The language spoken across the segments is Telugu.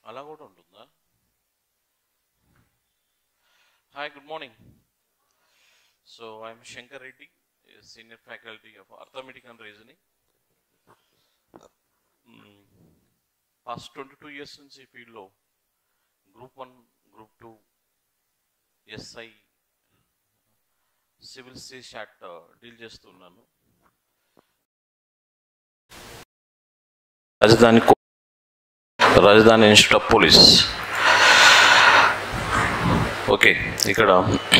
అలా కూడా ఉంటుందా hi good morning so I'm Shankar Reddy senior faculty of arithmetic and reasoning past twenty two years నుంచి ఈ ఫీల్డ్లో group one group two SI civil CSAT deal చేస్తున్నాను రాజధాని కో- Rajdhani institute of police okay ఇక్కడ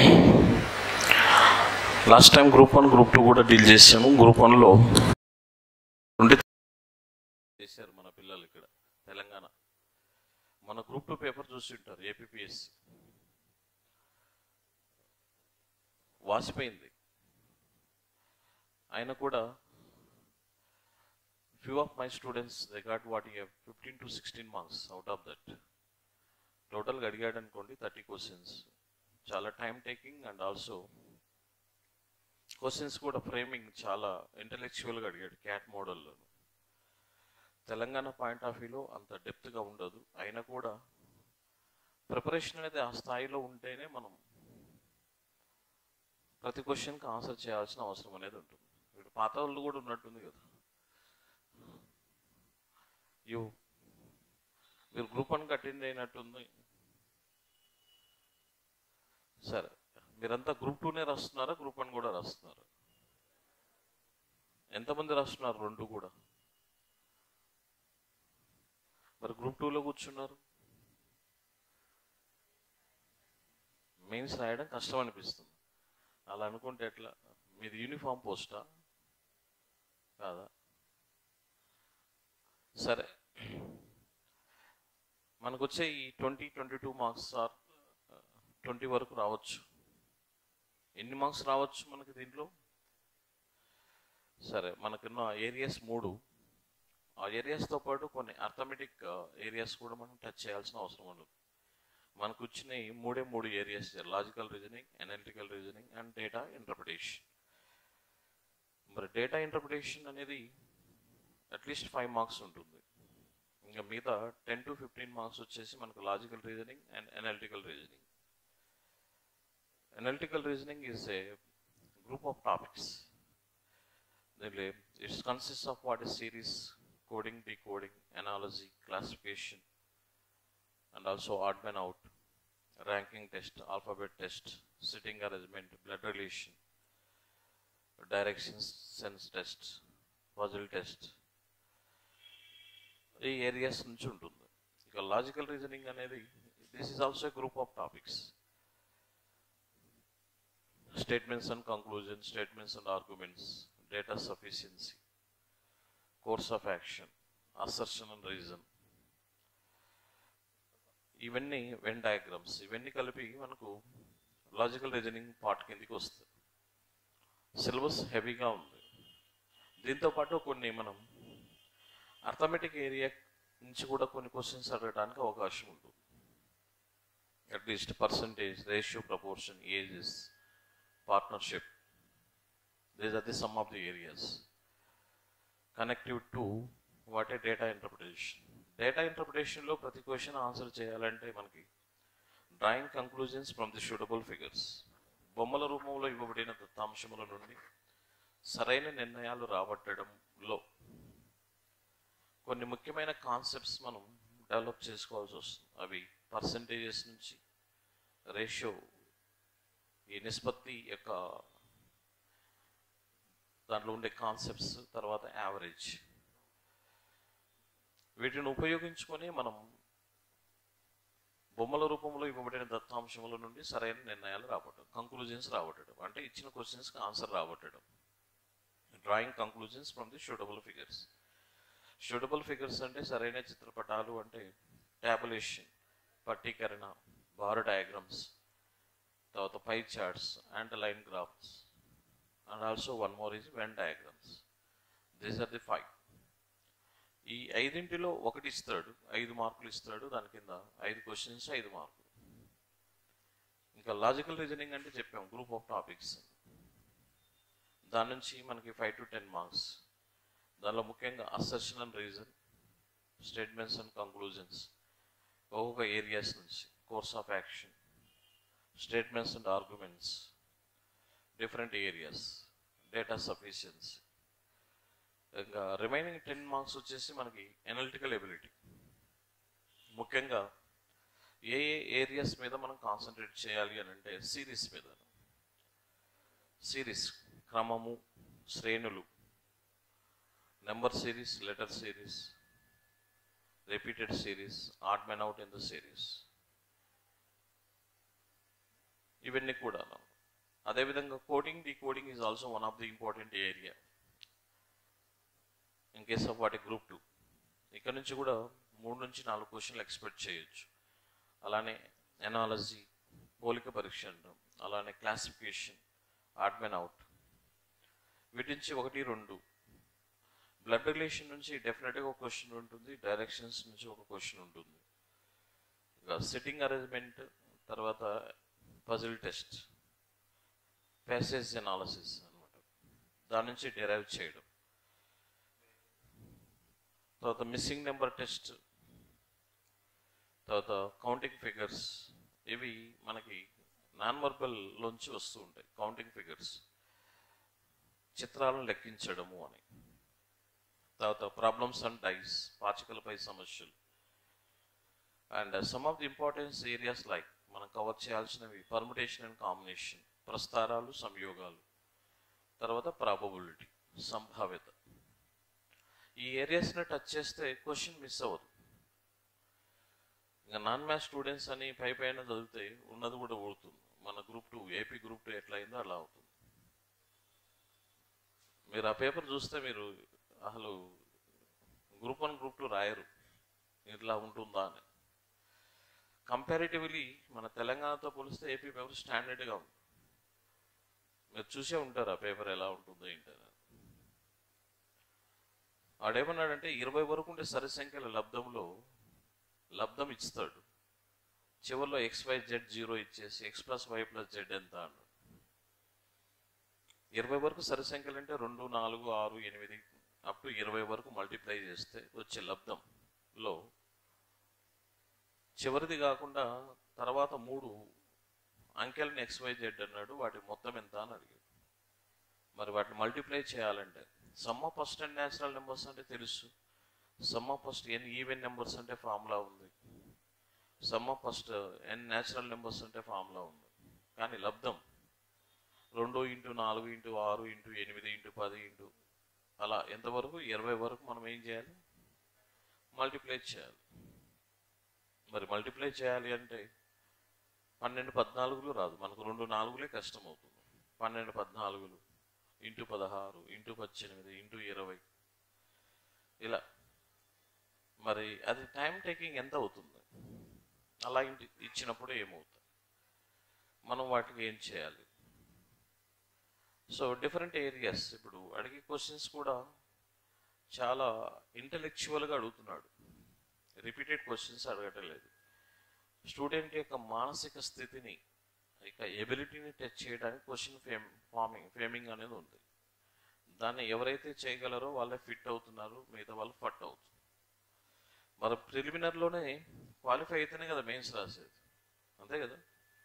last time group one group two కూడా డీల్ చేసాము గ్రూప్ వన్లో ట్వంటీ చేశారు మన పిల్లలు ఇక్కడ తెలంగాణ మన గ్రూప్ టూ పేపర్ చూసి ఉంటారు ఏపీఎస్సి వాసిపోయింది అయినా కూడా few of my students they got what you have 15 to 16 marks out of that టోటల్గా అడిగాడు అనుకోండి థర్టీ క్వశ్చన్స్ చాలా time taking and also questions కూడా ఫ్రేమింగ్ చాలా ఇంటలెక్చువల్గా అడిగాడు క్యాట్ మోడల్లో తెలంగాణ పాయింట్ ఆఫ్ వ్యూలో అంత డెప్త్గా ఉండదు అయినా కూడా ప్రిపరేషన్ అనేది ఆ స్థాయిలో ఉంటేనే మనం ప్రతి క్వశ్చన్కి ఆన్సర్ చేయాల్సిన అవసరం అనేది ఉంటుంది ఇప్పుడు పాత వాళ్ళు కూడా ఉన్నట్టుంది కదా యూ మీరు గ్రూప్ వన్కి అటెండ్ అయినట్టుంది సరే మీరంతా గ్రూప్ టూనే రాస్తున్నారా గ్రూప్ వన్ కూడా రాస్తున్నారా ఎంతమంది రాస్తున్నారు రెండు కూడా మరి గ్రూప్ టూలో కూర్చున్నారు మెయిన్స్ రాయడం కష్టం అనిపిస్తుంది అలా అనుకుంటే ఎట్లా మీది యూనిఫామ్ పోస్టా కాదా సరే మనకు వచ్చే ఈ twenty twenty two marks or twenty వరకు రావచ్చు ఎన్ని మార్క్స్ రావచ్చు మనకి దీంట్లో సరే మనకున్న ఏరియాస్ మూడు ఆ ఏరియాస్తో పాటు కొన్ని అర్థమెటిక్ ఏరియాస్ కూడా మనం టచ్ చేయాల్సిన అవసరం ఉండదు మనకు వచ్చిన ఈ మూడే మూడు areas logical reasoning analytical reasoning and data interpretation మరి డేటా ఇంటర్ప్రిటేషన్ అనేది అట్లీస్ట్ ఫైవ్ మార్క్స్ ఉంటుంది ఇంకా మిగతా టెన్ టు ఫిఫ్టీన్ మార్క్స్ వచ్చేసి మనకు logical reasoning and analytical reasoning analytical reasoning is a group of topics దీనిలో it's consist of what is series coding decoding analogy classification and also odd men out ranking test alphabet test sitting arrangement blood relation direction sense test puzzle test ఈ ఏరియాస్ నుంచి ఉంటుంది ఇక లాజికల్ రీజనింగ్ అనేది this is also group of topics statements and conclusion statements and arguments data sufficiency course of action assertion and reason ఇవన్నీ వెన్ డయాగ్రామ్స్ ఇవన్నీ కలిపి మనకు లాజికల్ రీజనింగ్ పార్ట్ కిందికి వస్తుంది సిలబస్ హెవీగా ఉంది దీంతో పాటు కొన్ని మనం అర్థమెటిక్ ఏరియా నుంచి కూడా కొన్ని క్వశ్చన్స్ అడగడానికి అవకాశం ఉంటుంది at least percentage ratio proportion ages partnership these are the some of the areas connective to what a data interpretation data ఇంటర్ప్రిటేషన్లో ప్రతి క్వశ్చన్ ఆన్సర్ చేయాలంటే మనకి drawing conclusions from the suitable figures బొమ్మల రూపంలో ఇవ్వబడిన దత్తాంశముల నుండి సరైన నిర్ణయాలు రాబట్టడంలో కొన్ని ముఖ్యమైన కాన్సెప్ట్స్ మనం డెవలప్ చేసుకోవాల్సి వస్తుంది అవి పర్సంటేజెస్ నుంచి రేషియో ఈ నిష్పత్తి యొక్క దాంట్లో ఉండే కాన్సెప్ట్స్ తర్వాత యావరేజ్ వీటిని ఉపయోగించుకొని మనం బొమ్మల రూపంలో ఇవ్వబడిన దత్తాంశముల నుండి సరైన నిర్ణయాలు రాబట్టడం కంక్లూజన్స్ రాబట్టడం అంటే ఇచ్చిన క్వశ్చన్స్కి ఆన్సర్ రాబట్టడం drawing conclusions from the suitable figures suitable figures అంటే సరైన చిత్రపటాలు అంటే ట్యాబులేషన్ పట్టీకరణ బార్ డయాగ్రామ్స్ తర్వాత pie charts and line graphs and also one more is Venn diagrams these are the five ఈ ఐదింటిలో ఒకటి ఇస్తాడు ఐదు మార్కులు ఇస్తాడు దాని కింద ఐదు క్వశ్చన్స్ ఐదు మార్కులు ఇంకా లాజికల్ రీజనింగ్ అంటే చెప్పాం గ్రూప్ ఆఫ్ టాపిక్స్ దాని నుంచి మనకి ఫైవ్ టు టెన్ మార్క్స్ దానిలో ముఖ్యంగా assertion and reason statements and conclusions ఒక్కొక్క ఏరియాస్ నుంచి course of action statements and arguments different areas data sufficiency ఇంకా రిమైనింగ్ టెన్ మార్క్స్ వచ్చేసి మనకి ఎనలిటికల్ ఎబిలిటీ ముఖ్యంగా ఏ ఏ ఏరియాస్ మీద మనం కాన్సన్ట్రేట్ చేయాలి అని అంటే సిరీస్ మీద సిరీస్ క్రమము శ్రేణులు number series letter series repeated series odd men out in the series ఇవన్నీ కూడా అదేవిధంగా coding decoding is also one of the important area in case of వాటి గ్రూప్ టూ ఇక్కడ నుంచి కూడా మూడు నుంచి నాలుగు క్వశ్చన్లు ఎక్స్పెక్ట్ చేయొచ్చు అలానే ఎనాలజీ పోలిక పరీక్ష అంటాం అలానే క్లాసిఫికేషన్ ఆడ్మెన్ అవుట్ వీటి నుంచి ఒకటి రెండు బ్లడ్ రిలేషన్ నుంచి డెఫినెట్గా ఒక క్వశ్చన్ ఉంటుంది డైరెక్షన్స్ నుంచి ఒక క్వశ్చన్ ఉంటుంది ఇక సిట్టింగ్ అరేంజ్మెంట్ తర్వాత పజిల్ టెస్ట్ ప్యాసేజ్ ఎనాలసిస్ అనమాట దాని నుంచి డెరైవ్ చేయడం తర్వాత మిస్సింగ్ నెంబర్ టెస్ట్ తర్వాత కౌంటింగ్ ఫిగర్స్ ఇవి మనకి నాన్ వర్బల్ లోంచి వస్తూ ఉంటాయి కౌంటింగ్ ఫిగర్స్ చిత్రాలను లెక్కించడము అని తర్వాత ప్రాబ్లమ్స్ అండ్ డైస్ పాచికలపై సమస్యలు and some of the importance areas like మనం కవర్ చేయాల్సినవి పర్ముటేషన్ అండ్ కాంబినేషన్ ప్రస్తారాలు సంయోగాలు తర్వాత ప్రాబబిలిటీ సంభావ్యత ఈ ఏరియాస్ని టచ్ చేస్తే క్వశ్చన్ మిస్ అవ్వదు ఇంకా నాన్ మ్యాథ్స్ స్టూడెంట్స్ అని పై పైన చదివితే ఉన్నది కూడా ఊడుతుంది మన group two AP group two ఎట్లా అయిందో అలా అవుతుంది మీరు ఆ పేపర్ చూస్తే మీరు అసలు గ్రూప్ వన్ గ్రూప్ టూ రాయరు ఇట్లా ఉంటుందా అని కంపారిటివ్లీ మన తెలంగాణతో పోలిస్తే ఏపీ పేపర్ స్టాండర్డ్గా ఉంది మీరు చూసే ఉంటారు ఆ పేపర్ ఎలా ఉంటుందో ఏంటని ఆడేమన్నాడంటే ఇరవై వరకు ఉండే సరి సంఖ్యల లబ్ధంలో లబ్ధం ఇస్తాడు చివరిలో ఎక్స్ వై జెడ్ జీరో ఇచ్చేసి X plus Y plus Z ఎంత అన్నాడు ఇరవై వరకు సరి సంఖ్యలు అంటే రెండు నాలుగు ఆరు ఎనిమిది అప్ టు ఇరవై వరకు మల్టిప్లై చేస్తే వచ్చే లబ్ధంలో చివరిది కాకుండా తర్వాత మూడు అంకెల్ని ఎక్స్ వై జెడ్ అన్నాడు వాటి మొత్తం ఎంత అని అడిగాడు మరి వాటిని మల్టిప్లై చేయాలంటే sum of first and natural numbers అంటే తెలుసు sum of first N even numbers అంటే ఫార్ములా ఉంది sum of first N natural numbers అంటే ఫార్ములా ఉంది కానీ లబ్ధం రెండు ఇంటూ నాలుగు ఇంటూ ఆరు ఇంటూ ఎనిమిది ఇంటూ పది ఇంటూ అలా ఎంతవరకు ఇరవై వరకు మనం ఏం చేయాలి మల్టిప్లై చేయాలి మరి మల్టిప్లై చేయాలి అంటే పన్నెండు పద్నాలుగులు రాదు మనకు రెండు నాలుగులే కష్టం అవుతుంది పన్నెండు పద్నాలుగులు ఇంటూ పదహారు ఇంటూ పద్దెనిమిది ఇంటూ ఇరవై ఇలా మరి అది టైం టేకింగ్ ఎంత అవుతుంది అలా ఇంటి ఇచ్చినప్పుడు ఏమవుతుంది మనం వాటికి ఏం చేయాలి సో డిఫరెంట్ ఏరియాస్ ఇప్పుడు అడిగే క్వశ్చన్స్ కూడా చాలా ఇంటలెక్చువల్గా అడుగుతున్నాడు రిపీటెడ్ క్వశ్చన్స్ అడగటం లేదు స్టూడెంట్ యొక్క మానసిక స్థితిని ఇక ఎబిలిటీని టచ్ చేయడానికి క్వశ్చన్ ఫేమ్ ఫార్మింగ్ ఫేమింగ్ అనేది ఉంది దాన్ని ఎవరైతే చేయగలరో వాళ్ళే ఫిట్ అవుతున్నారు మిగతా వాళ్ళు ఫట్ అవుతుంది మరి ప్రిలిమినర్లోనే క్వాలిఫై అయితేనే కదా మెయిన్స్ రాసేది అంతే కదా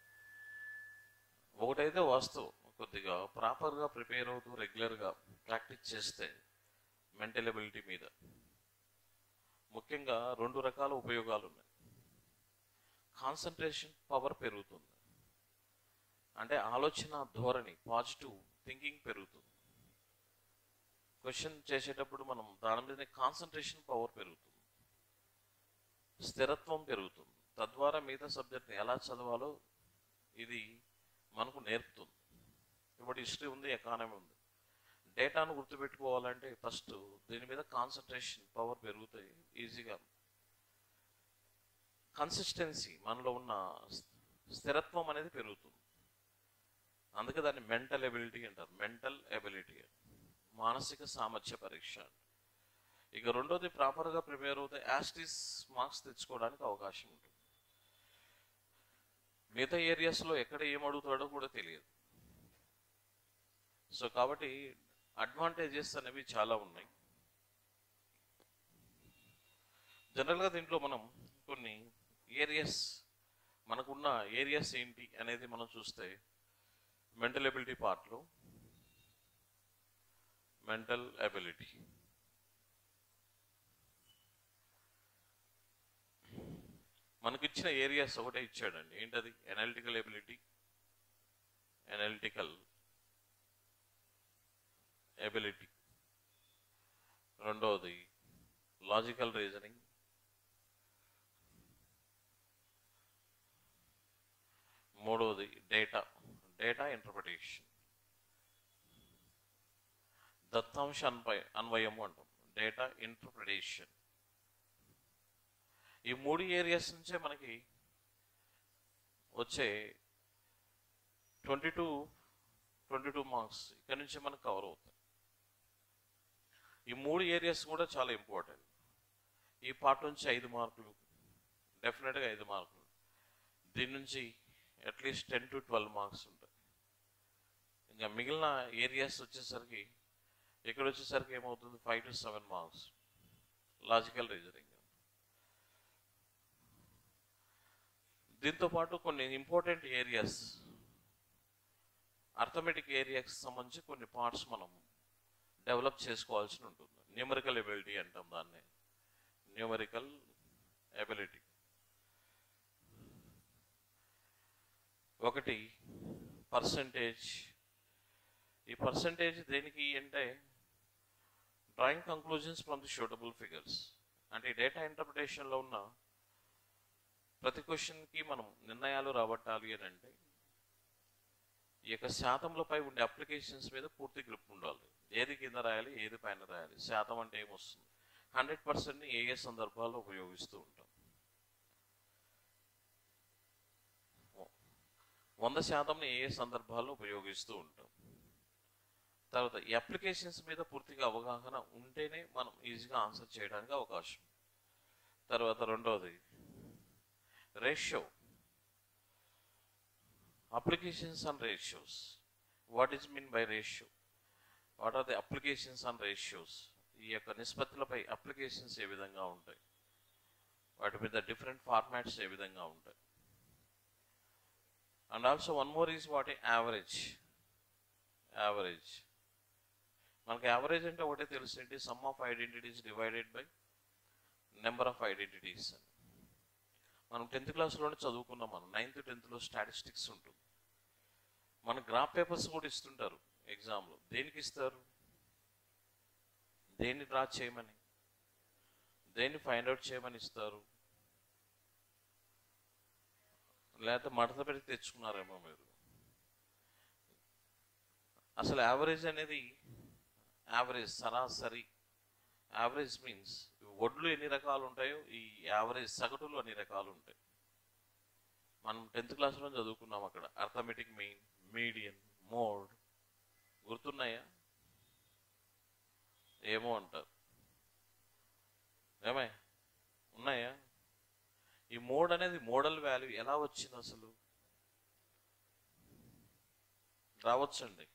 ఒకటైతే వాస్తవం కొద్దిగా ప్రాపర్గా ప్రిపేర్ అవుతూ రెగ్యులర్గా ప్రాక్టీస్ చేస్తే మెంటల్ ఎబిలిటీ మీద ముఖ్యంగా రెండు రకాల ఉపయోగాలు ఉన్నాయి కాన్సన్ట్రేషన్ పవర్ పెరుగుతుంది అంటే ఆలోచన ధోరణి పాజిటివ్ థింకింగ్ పెరుగుతుంది క్వశ్చన్ చేసేటప్పుడు మనం దాని మీద కాన్సన్ట్రేషన్ పవర్ పెరుగుతుంది స్థిరత్వం పెరుగుతుంది తద్వారా మిగతా సబ్జెక్ట్ని ఎలా చదవాలో ఇది మనకు నేర్పుతుంది ఇప్పుడు హిస్టరీ ఉంది ఎకానమీ ఉంది డేటాను గుర్తుపెట్టుకోవాలంటే ఫస్ట్ దీని మీద కాన్సన్ట్రేషన్ పవర్ పెరుగుతాయి ఈజీగా కన్సిస్టెన్సీ మనలో ఉన్న స్థిరత్వం అనేది పెరుగుతుంది అందుకే దాన్ని మెంటల్ ఎబిలిటీ అంటారు మెంటల్ ఎబిలిటీ మానసిక సామర్థ్య పరీక్ష ఇక రెండోది ప్రాపర్గా ప్రిపేర్ అవుతే యాస్టిస్ మార్క్స్ తెచ్చుకోవడానికి అవకాశం ఉంటుంది మిగతా ఏరియాస్లో ఎక్కడ ఏం అడుగుతాడో కూడా తెలియదు సో కాబట్టి అడ్వాంటేజెస్ అనేవి చాలా ఉన్నాయి జనరల్గా దీంట్లో మనం కొన్ని ఏరియాస్ మనకున్న ఏరియాస్ ఏంటి అనేది మనం చూస్తే మెంటల్ ఎబిలిటీ పార్ట్లో మెంటల్ ఎబిలిటీ మనకిచ్చిన ఏరియాస్ ఒకటే ఇచ్చాడండి ఏంటది ఎనాలిటికల్ ఎబిలిటీ ఎనాలిటికల్ ఎబిలిటీ రెండవది లాజికల్ రీజనింగ్ మూడవది డేటా డేటా ఇంటర్ప్రిటేషన్ దత్తాంశ అన్వయ అన్వయము అంటాం డేటా ఇంటర్ప్రిటేషన్ ఈ మూడు ఏరియాస్ నుంచే మనకి వచ్చే twenty two twenty two marks ఇక్కడ నుంచి మనకు కవర్ అవుతాయి ఈ మూడు ఏరియాస్ కూడా చాలా ఇంపార్టెంట్ ఈ పార్ట్ నుంచి ఐదు మార్కులు డెఫినెట్గా ఐదు మార్కులు దీని నుంచి at least ten to twelve marks ఉంటాయి ఇంకా మిగిలిన ఏరియాస్ వచ్చేసరికి ఇక్కడ వచ్చేసరికి ఏమవుతుంది five to seven marks logical reasoning దీంతో పాటు కొన్ని ఇంపార్టెంట్ ఏరియాస్ అర్థమెటిక్ ఏరియాకి సంబంధించి కొన్ని పార్ట్స్ మనం డెవలప్ చేసుకోవాల్సి ఉంటుంది న్యూమరికల్ ఎబిలిటీ అంటాం దాన్ని న్యూమరికల్ ఎబిలిటీ ఒకటి పర్సంటేజ్ ఈ పర్సంటేజ్ దేనికి అంటే drawing conclusions from the suitable figures అంటే డేటా ఇంటర్ప్రిటేషన్లో ఉన్న ప్రతి క్వశ్చన్కి మనం నిర్ణయాలు రాబట్టాలి అని అంటే ఈ యొక్క శాతంలోపై ఉండే అప్లికేషన్స్ మీద పూర్తి గ్రిప్ ఉండాలి ఏది కింద రాయాలి ఏది పైన రాయాలి శాతం అంటే ఏమొస్తుంది హండ్రెడ్ పర్సెంట్ని ఏ ఏ సందర్భాల్లో ఉపయోగిస్తూ ఉంటాం వంద శాతంని ఏ ఏ సందర్భాల్లో ఉపయోగిస్తూ ఉంటాం తర్వాత ఈ అప్లికేషన్స్ మీద పూర్తిగా అవగాహన ఉంటేనే మనం ఈజీగా ఆన్సర్ చేయడానికి అవకాశం తర్వాత రెండవది ratio applications and ratios what is mean by ratio what are the applications and ratios ఈ యొక్క నిష్పత్తులపై అప్లికేషన్స్ ఏ విధంగా ఉంటాయి వాటి మీద డిఫరెంట్ ఫార్మాట్స్ ఏ విధంగా ఉంటాయి and also one more is what average average మనకి యావరేజ్ అంటే ఒకటే తెలుసు ఏంటి sum of identities divided by number of identities అని మనం టెన్త్ క్లాస్లోనే చదువుకున్నాం మనం నైన్త్ టెన్త్లో స్టాటిస్టిక్స్ ఉంటుంది మన గ్రాఫ్ పేపర్స్ కూడా ఇస్తుంటారు ఎగ్జామ్లో దేనికి ఇస్తారు దేన్ని డ్రా చేయమని దేన్ని ఫైండ్ అవుట్ చేయమని ఇస్తారు లేకపోతే మడత పెట్టి తెచ్చుకున్నారేమో మీరు అసలు యావరేజ్ అనేది యావరేజ్ సరాసరి యావరేజ్ మీన్స్ వడ్లు ఎన్ని రకాలు ఉంటాయో ఈ యావరేజ్ సగటులు అన్ని రకాలు ఉంటాయి మనం టెన్త్ క్లాస్లో చదువుకున్నాం అక్కడ అర్థమెటిక్ మీన్ మీడియన్ మోడ్ గుర్తున్నాయా ఏమో అంటారు ఏమై ఉన్నాయా ఈ మోడ్ అనేది మోడల్ వాల్యూ ఎలా వచ్చింది అసలు రావచ్చండి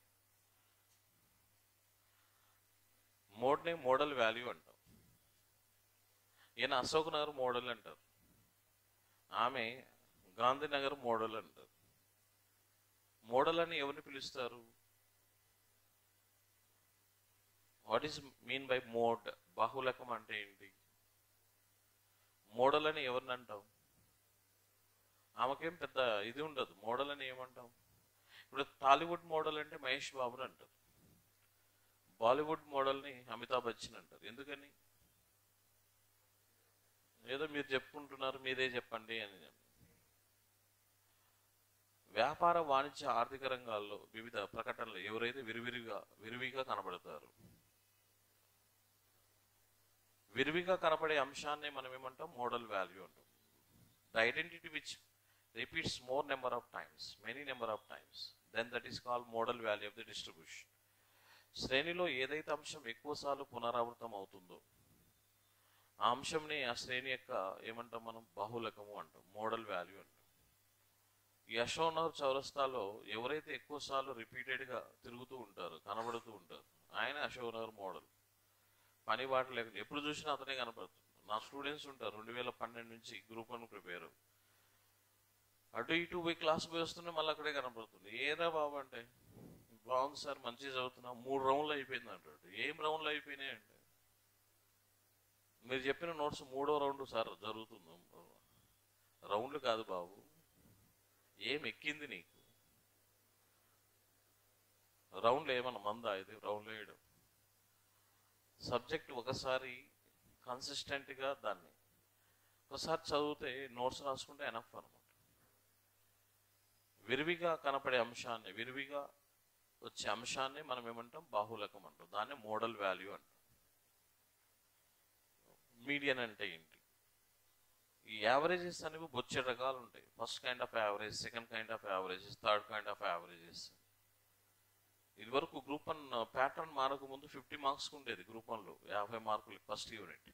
మోడ్ని మోడల్ వాల్యూ అంటాం ఈయన అశోక్ నగర్ మోడల్ అంటారు ఆమె గాంధీనగర్ మోడల్ అంటారు మోడల్ అని ఎవరిని పిలుస్తారు what is mean by mode బాహులకం అంటే ఏంటి మోడల్ అని ఎవరిని అంటాం ఆమెకేం పెద్ద ఇది ఉండదు మోడల్ అని ఏమంటాం ఇప్పుడు టాలీవుడ్ మోడల్ అంటే మహేష్ బాబుని అంటారు బాలీవుడ్ మోడల్ని అమితాబ్ బచ్చన్ అంటారు ఎందుకని ఏదో మీరు చెప్పుకుంటున్నారు మీరే చెప్పండి అని వ్యాపార వాణిజ్య ఆర్థిక రంగాల్లో వివిధ ప్రకటనలు ఎవరైతే విరివిరిగా విరివిగా కనబడతారు విరివిగా కనపడే అంశాన్ని మనం ఏమంటాం మోడల్ వాల్యూ అంటాం the identity which repeats more number of times many number of times then that is call model value of the distribution శ్రేణిలో ఏదైతే అంశం ఎక్కువసార్లు పునరావృతం అవుతుందో ఆ అంశంని ఆ శ్రేణి యొక్క ఏమంటాం మనం బాహులకము అంటాం మోడల్ వాల్యూ అంటాం ఈ అశోనర్ చౌరస్తాలో ఎవరైతే ఎక్కువసార్లు రిపీటెడ్గా తిరుగుతూ ఉంటారు కనబడుతూ ఉంటారు ఆయన అశోనర్ మోడల్ పని బాట లేకుండా ఎప్పుడు చూసినా అతనే కనపడుతుంది నా స్టూడెంట్స్ ఉంటారు రెండు వేల పన్నెండు నుంచి గ్రూప్ వన్ ప్రిపేర్ అటు ఇటు పోయి క్లాస్ పోయి వస్తుంటే మళ్ళీ అక్కడే కనపడుతుంది ఏరా బాబు అంటే బాగుంది సార్ మంచిగా చదువుతున్నా మూడు రౌండ్లు అయిపోయింది అంటాడు ఏం రౌండ్లు అయిపోయినాయి అంటే మీరు చెప్పిన నోట్స్ మూడో రౌండ్ సార్ జరుగుతుంది రౌండ్లు కాదు బాబు ఏం ఎక్కింది నీకు రౌండ్లు ఏమన్నా మందా ఇది రౌండ్లు వేయడం సబ్జెక్ట్ ఒకసారి కన్సిస్టెంట్గా దాన్ని ఒకసారి చదివితే నోట్స్ రాసుకుంటే ఎనఫ్ అనమాట విరివిగా కనపడే అంశాన్ని విరివిగా వచ్చే అంశాన్ని మనం ఏమంటాం బాహులకం అంటాం దాన్ని మోడల్ వాల్యూ అంటాం మీడియన్ అంటే ఏంటి ఈ యావరేజెస్ అనేవి బొచ్చే రకాలు ఉంటాయి first kind of average second kind of averages third kind of averages ఇది వరకు గ్రూప్ వన్ ప్యాటర్న్ మారక ముందు ఫిఫ్టీ మార్క్స్ ఉండేది గ్రూప్ వన్లో యాభై మార్కులు first unit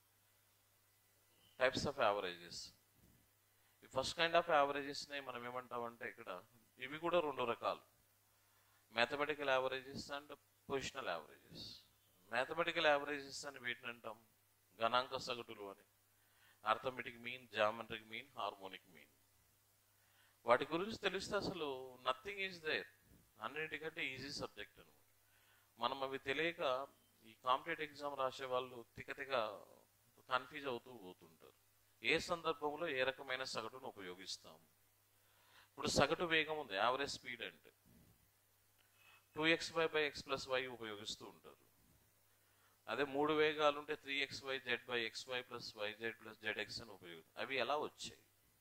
types of averages ఈ ఫస్ట్ కైండ్ ఆఫ్ యావరేజెస్ని మనం ఏమంటామంటే ఇక్కడ ఇవి కూడా రెండు రకాలు mathematical averages and positional averages mathematical averages అని వీటిని అంటాం గణాంక సగటులు అని arithmetic mean geometric mean harmonic mean వాటి గురించి తెలిస్తే అసలు నథింగ్ ఈజ్ దేర్ అన్నిటికంటే ఈజీ సబ్జెక్ట్ అనమాట మనం అవి తెలియక ఈ కాంపిటేటివ్ ఎగ్జామ్ రాసే వాళ్ళు తిక తిక కన్ఫ్యూజ్ అవుతూ పోతుంటారు ఏ సందర్భంలో ఏ రకమైన సగటును ఉపయోగిస్తాము ఇప్పుడు సగటు వేగం ఉంది యావరేజ్ స్పీడ్ అంటే two X Y by X plus Y ఉపయోగిస్తూ ఉంటారు అదే మూడు వేగాలు ఉంటే three X Y Z by X Y plus Y Z plus Z X అని ఉపయోగిస్తారు అవి ఎలా వచ్చాయి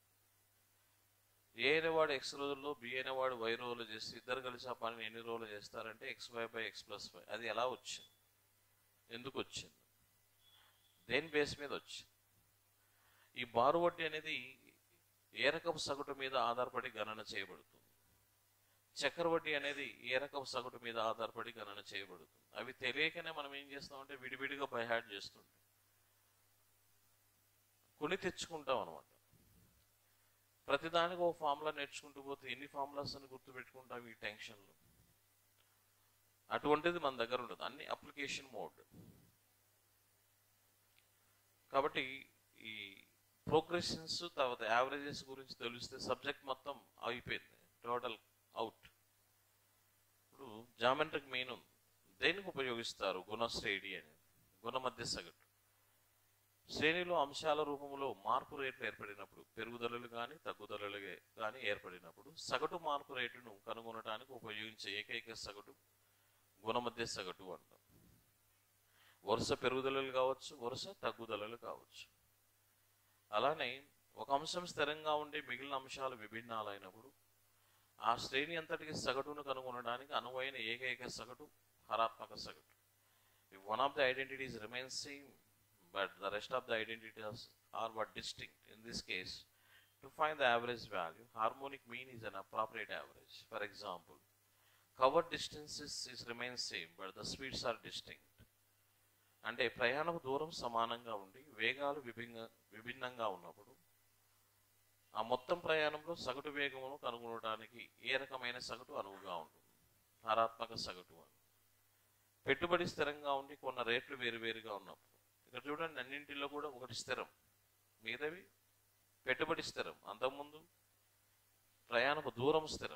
ఏ అనేవాడు ఎక్స్ రోజుల్లో బి అనేవాడు వై రోజులు చేసి ఇద్దరు కలిసి ఆ పనిని ఎన్ని రోజులు చేస్తారంటే X Y by X plus Y అది ఎలా వచ్చింది ఎందుకు వచ్చింది దేని బేస్ మీద వచ్చింది ఈ బారు వడ్డీ అనేది ఏ రకపు సగటు మీద ఆధారపడి గణన చేయబడుతుంది చక్కెర వడ్డీ అనేది ఏ రకపు సగటు మీద ఆధారపడి గణన చేయబడుతుంది అవి తెలియకనే మనం ఏం చేస్తామంటే విడివిడిగా బైహాడ్ చేస్తుంటాం కొని తెచ్చుకుంటాం అనమాట ప్రతిదానికి ఓ ఫార్ములా నేర్చుకుంటూ పోతే ఎన్ని ఫార్ములాస్ అని గుర్తుపెట్టుకుంటాం ఈ టెన్షన్లో అటువంటిది మన దగ్గర ఉండదు అన్ని అప్లికేషన్ మోడ్ కాబట్టి ఈ ప్రోగ్రెషన్స్ తర్వాత యావరేజెస్ గురించి తెలిస్తే సబ్జెక్ట్ మొత్తం అయిపోయింది టోటల్ అవుట్ ఇప్పుడు జామెట్రిక్ మెయిన్ ఉంది దేనికి ఉపయోగిస్తారు గుణశ్రేణి అనేది గుణ మధ్య సగటు శ్రేణిలో అంశాల రూపంలో మార్పు రేట్లు ఏర్పడినప్పుడు పెరుగుదలలు కానీ తగ్గుదలలు కానీ ఏర్పడినప్పుడు సగటు మార్పు రేటును కనుగొనడానికి ఉపయోగించే ఏకైక సగటు గుణమధ్య సగటు అంటాం వరుస పెరుగుదలలు కావచ్చు వరుస తగ్గుదలలు కావచ్చు అలానే ఒక అంశం స్థిరంగా ఉండి మిగిలిన అంశాలు విభిన్నాలైనప్పుడు ఆ శ్రేణి అంతటికి సగటును కనుగొనడానికి అనువైన ఏకైక సగటు హరాత్మక సగటు If one of the identities remains same, but the rest of the identities are what distinct. In this case, to find the average value, harmonic mean is an appropriate average. For example, covered distances is remains same, but the speeds are distinct. అంటే ప్రయాణపు దూరం సమానంగా ఉండి వేగాలు విభిన్న విభిన్నంగా ఉన్నప్పుడు ఆ మొత్తం ప్రయాణంలో సగటు వేగమును కనుగొనడానికి ఏ రకమైన సగటు అనువుగా ఉంటుంది హారాత్మక సగటు అని పెట్టుబడి స్థిరంగా ఉండి కొన్న రేట్లు వేరువేరుగా ఉన్నప్పుడు ఇక్కడ చూడండి అన్నింటిలో కూడా ఒకటి స్థిరం మిగతావి పెట్టుబడి స్థిరం అంతకుముందు ప్రయాణపు దూరం స్థిరం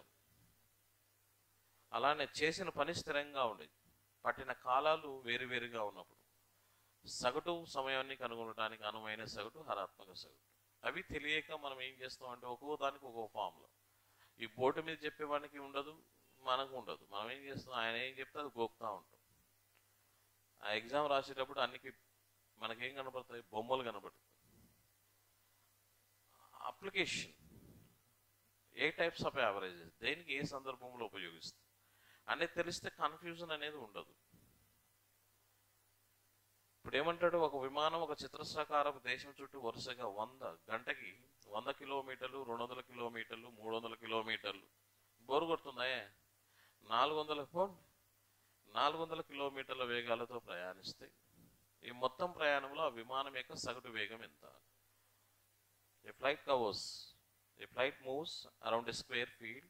అలానే చేసిన పని స్థిరంగా ఉండేది పట్టిన కాలాలు వేరువేరుగా ఉన్నప్పుడు సగటు సమయాన్ని కనుగొనడానికి అనువైన సగటు హరాత్మక సగటు అవి తెలియక మనం ఏం చేస్తాం అంటే ఒక్కో దానికి ఒక్కో ఫామ్లో ఈ బోర్డు మీద చెప్పేవానికి ఉండదు మనకు ఉండదు మనం ఏం చేస్తాం ఆయన ఏం చెప్తే అది గోక్తా ఉంటాం ఆ ఎగ్జామ్ రాసేటప్పుడు అన్నికి మనకేం కనపడతాయి బొమ్మలు కనపడతాయి అప్లికేషన్ ఏ టైప్స్ ఆఫ్ యావరేజెస్ దేనికి ఏ సందర్భంలో ఉపయోగిస్తాం అనేది తెలిస్తే కన్ఫ్యూజన్ అనేది ఉండదు ఇప్పుడు ఏమంటాడు ఒక విమానం ఒక చిత్రసాకారపు దేశం చుట్టూ వరుసగా వంద గంటకి వంద కిలోమీటర్లు రెండు వందల కిలోమీటర్లు మూడు వందల కిలోమీటర్లు బోరు కొడుతుందా నాలుగు వందల పోండి నాలుగు వందల కిలోమీటర్ల వేగాలతో ప్రయాణిస్తే ఈ మొత్తం ప్రయాణంలో ఆ విమానం యొక్క సగటు వేగం ఎంత a flight covers a flight moves around a square field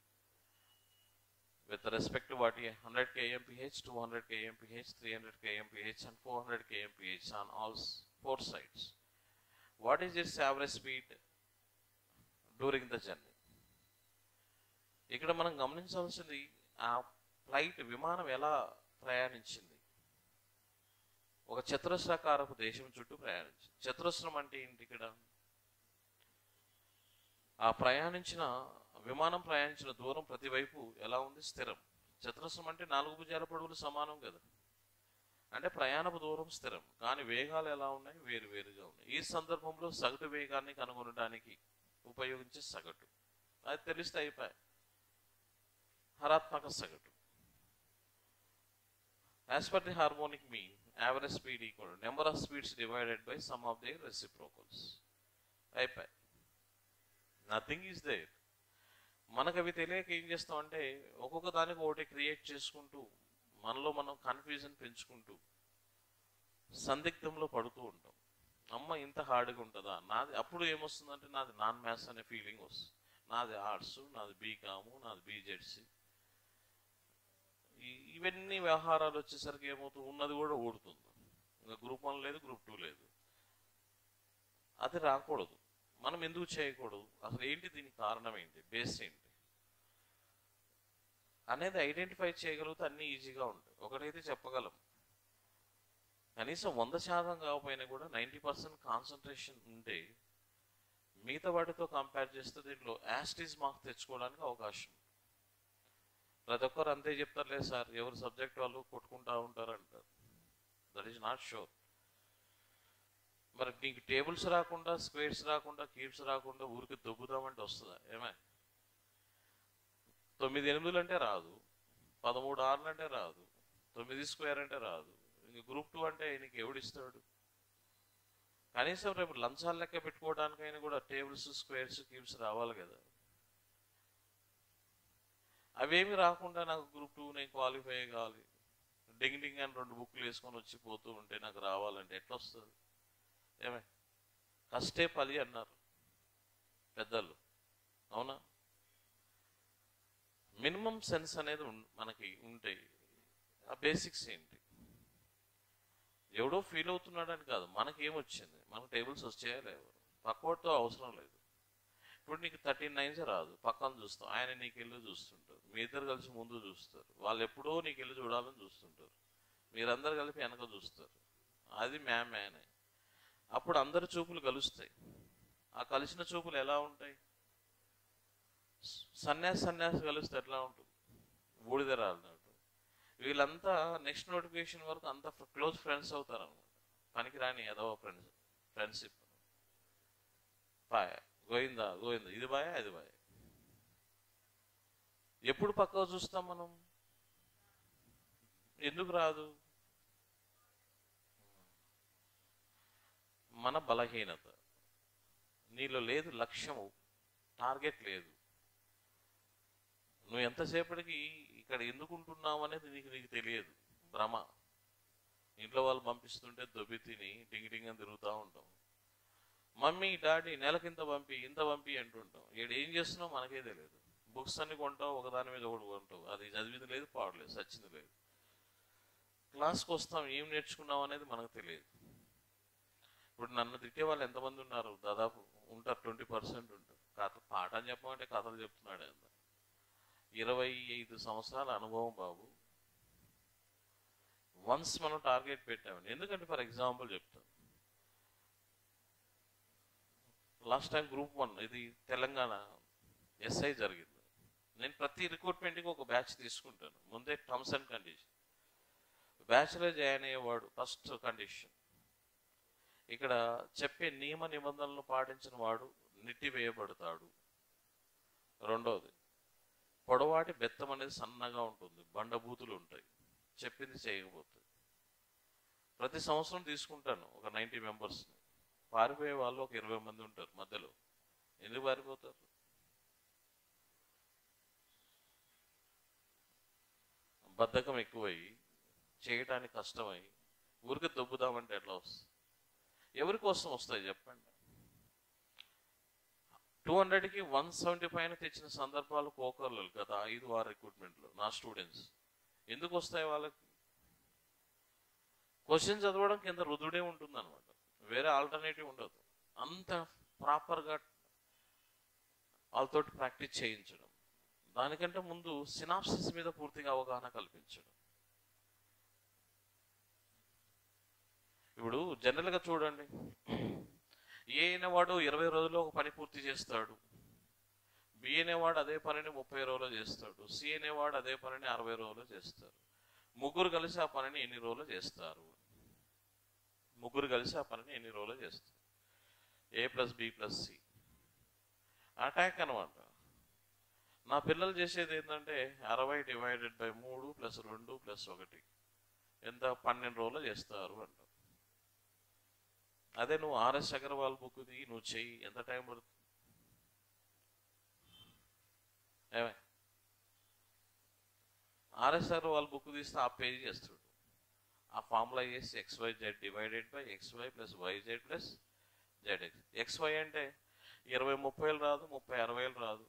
with respect to what 100 kmph, 200 kmph, 300 kmph, and 400 kmph on all s- four sides. What is its average speed during the journey ఇక్కడ మనం గమనించాల్సింది ఆ ఫ్లైట్ విమానం ఎలా ప్రయాణించింది ఒక చతురస్రాకారపు దేశం చుట్టూ ప్రయాణించింది చతురస్రం అంటే ఏంటి ఇక్కడ ఆ ప్రయాణించిన విమానం ప్రయాణించిన దూరం ప్రతివైపు ఎలా ఉంది స్థిరం చతురస్రం అంటే నాలుగు భుజాల పొడవులు సమానం కదా అంటే ప్రయాణపు దూరం స్థిరం కానీ వేగాలు ఎలా ఉన్నాయి వేరు వేరుగా ఉన్నాయి ఈ సందర్భంలో సగటు వేగాన్ని కనుగొనడానికి ఉపయోగించే సగటు అది తెలిస్తే అయిపోయి హరాత్మక సగటు as per the harmonic mean average speed equal number of speeds divided by sum of the reciprocals అయిపోయి నథింగ్ ఈజ్ దేర్ మనకు అవి తెలియక ఏం చేస్తాం అంటే ఒక్కొక్క దానికి ఒకటి క్రియేట్ చేసుకుంటూ మనలో మనం కన్ఫ్యూజన్ పెంచుకుంటూ సందిగ్ధంలో పడుతూ ఉంటాం అమ్మ ఇంత హార్డ్గా ఉంటుందా నాది అప్పుడు ఏమొస్తుందంటే నాది నాన్ మ్యాథ్స్ అనే ఫీలింగ్ వస్తుంది నాది ఆర్ట్స్ నాది బీకాము నాది బీజెడ్సి ఇవన్నీ వ్యవహారాలు వచ్చేసరికి ఏమవుతుంది ఉన్నది కూడా ఓడుతుంది ఇంకా గ్రూప్ వన్ లేదు గ్రూప్ టూ లేదు అది రాకూడదు మనం ఎందుకు చేయకూడదు అసలు ఏంటి దీనికి కారణం ఏంటి బేస్ ఏంటి అనేది ఐడెంటిఫై చేయగలిగితే అన్నీ ఈజీగా ఉంటాయి ఒకటైతే చెప్పగలం కనీసం వంద శాతం కాకపోయినా కూడా నైంటీ పర్సెంట్ కాన్సన్ట్రేషన్ ఉంటే మిగతా వాటితో కంపేర్ చేస్తే దీంట్లో యాస్టీస్ మార్క్ తెచ్చుకోవడానికి అవకాశం ఉంది. ప్రతి ఒక్కరు అంతే చెప్తారులే సార్ ఎవరు సబ్జెక్ట్ వాళ్ళు కొట్టుకుంటా ఉంటారు అంటారు దట్ ఈస్ నాట్ షూర్ మరి నీకు టేబుల్స్ రాకుండా స్క్వేర్స్ రాకుండా క్యూబ్స్ రాకుండా ఊరికి దొబ్బుదామంటే వస్తుందా ఏమే తొమ్మిది ఎనిమిదిలు అంటే రాదు పదమూడు ఆరులు అంటే రాదు తొమ్మిది స్క్వేర్ అంటే రాదు ఇంక గ్రూప్ టూ అంటే నీకు ఎవడిస్తాడు కనీసం రేపు లంచాలు లెక్క పెట్టుకోవడానికైనా కూడా టేబుల్స్ స్క్వేర్స్ క్యూబ్స్ రావాలి కదా అవేమి రాకుండా నాకు గ్రూప్ టూ నేను క్వాలిఫై కావాలి డింగ్ డింగ్ అని రెండు బుక్లు వేసుకొని వచ్చి పోతూ ఉంటే నాకు రావాలంటే ఎట్లా వస్తుంది ఏమే కష్టే పలి అన్నారు పెద్దలు అవునా మినిమం సెన్స్ అనేది ఉన్- మనకి ఉంటాయి ఆ బేసిక్స్ ఏంటి ఎవడో ఫీల్ అవుతున్నాడని కాదు మనకి ఏమొచ్చింది మనకు టేబుల్స్ వచ్చాయా లేవు పక్కవాడితో అవసరం లేదు ఇప్పుడు నీకు థర్టీన్ నైన్స్ రాదు పక్కన చూస్తాం ఆయన నీకు వెళ్ళి చూస్తుంటారు మీ ఇద్దరు కలిసి ముందు చూస్తారు వాళ్ళు ఎప్పుడో నీకు వెళ్ళి చూడాలని చూస్తుంటారు మీరందరు కలిపి వెనక చూస్తారు అది మ్యామ్ మ్యానే అప్పుడు అందరి చూపులు కలుస్తాయి ఆ కలిసిన చూపులు ఎలా ఉంటాయి సన్యాసి సన్యాసి కలిస్తే ఎట్లా ఉంటుంది బూడిద రాలినట్టు వీళ్ళంతా నెక్స్ట్ నోటిఫికేషన్ వరకు అంత క్లోజ్ ఫ్రెండ్స్ అవుతారు అనమాట పనికి రాని ఏదో ఫ్రెండ్స్ ఫ్రెండ్షిప్ బాయ్ గోయిందా గోయిందా ఇది బాయ్ అది బాయ్ ఎప్పుడు పక్కకు చూస్తాం మనం ఎందుకు రాదు మన బలహీనత నీలో లేదు లక్ష్యము టార్గెట్ లేదు నువ్వు ఎంతసేపటికి ఇక్కడ ఎందుకు ఉంటున్నావు అనేది నీకు నీకు తెలియదు భ్రమ ఇంట్లో వాళ్ళు పంపిస్తుంటే దొబ్బి తిని డింగి డింగ్ అని తిరుగుతూ ఉంటాం మమ్మీ డాడీ నెలకింత పంపి ఇంత పంపి అంటుంటాం ఇక్కడ ఏం చేస్తున్నావు మనకే తెలియదు బుక్స్ అన్ని కొంటావు ఒకదాని మీద ఒకటి కొంటావు అది చదివింది లేదు పాడలేదు సచ్చింది లేదు క్లాస్కి వస్తాం ఏం నేర్చుకున్నాం అనేది మనకు తెలియదు ఇప్పుడు నన్ను తిట్టే వాళ్ళు ఎంతమంది ఉన్నారు దాదాపు ఉంటారు ట్వంటీ పర్సెంట్ ఉంటారు కథ పాఠం చెప్పమంటే కథలు చెప్తున్నాడు అంత ఇరవై ఐదు సంవత్సరాల అనుభవం బాబు వన్స్ మనం టార్గెట్ పెట్టామండి ఎందుకంటే ఫర్ ఎగ్జాంపుల్ చెప్తాను లాస్ట్ టైం గ్రూప్ వన్ ఇది తెలంగాణ ఎస్ఐ జరిగింది నేను ప్రతి రిక్రూట్మెంట్కి ఒక బ్యాచ్ తీసుకుంటాను ముందే టర్మ్స్ అండ్ కండిషన్ బ్యాచ్లో జాయిన్ అయ్యేవాడు ఫస్ట్ కండిషన్ ఇక్కడ చెప్పే నియమ నిబంధనలను పాటించిన వాడు నెట్టివేయబడతాడు రెండవది పొడవాటి బెత్తం అనేది సన్నగా ఉంటుంది బండబూతులు ఉంటాయి చెప్పింది చేయకపోతే ప్రతి సంవత్సరం తీసుకుంటాను ఒక నైంటీ మెంబర్స్ని పారిపోయే వాళ్ళు ఒక ఇరవై మంది ఉంటారు మధ్యలో ఎందుకు పారిపోతారు బద్ధకం ఎక్కువై చేయటానికి కష్టమై ఊరికి దొబ్బుదామంటే ఎట్లా వస్తుంది ఎవరి కోసం వస్తాయి చెప్పండి టూ హండ్రెడ్కి వన్ సెవెంటీ ఫైవ్ తెచ్చిన సందర్భాలు పోకర్లు గత ఐదు వార రిక్రూట్మెంట్లో నా స్టూడెంట్స్ ఎందుకు వస్తాయి వాళ్ళకి క్వశ్చన్ చదవడం కింద రుదుడే ఉంటుంది అనమాట వేరే ఆల్టర్నేటివ్ ఉండదు అంత ప్రాపర్గా వాళ్ళతోటి ప్రాక్టీస్ చేయించడం దానికంటే ముందు సినాప్సిస్ మీద పూర్తిగా అవగాహన కల్పించడం ఇప్పుడు జనరల్గా చూడండి ఏ అనేవాడు ఇరవై రోజుల్లో ఒక పని పూర్తి చేస్తాడు బి అనేవాడు అదే పనిని ముప్పై రోజులు చేస్తాడు సి అనేవాడు అదే పనిని అరవై రోజులు చేస్తారు ముగ్గురు కలిసి ఆ పనిని ఎన్ని రోజులు చేస్తారు ముగ్గురు కలిసి ఆ పనిని ఎన్ని రోజులు చేస్తారు A plus B plus C attack అనమాట నా పిల్లలు చేసేది ఏంటంటే అరవై డివైడెడ్ బై మూడు ప్లస్ రెండు ప్లస్ ఒకటి ఎంత పన్నెండు రోజులు చేస్తారు అంట అదే నువ్వు ఆర్ఎస్ అగర్వాల్ బుక్ ది నువ్వు చెయ్యి ఎంత టైం పడుతుంది ఏమే ఆర్ఎస్ అగర్వాల్ బుక్ తీస్తే ఆ పేజ్ చేస్తాడు ఆ ఫార్ములా చేసి X Y Z divided by X Y plus Y Z plus Z X X Y అంటే ఇరవై ముప్పైలు రాదు ముప్పై అరవైలు రాదు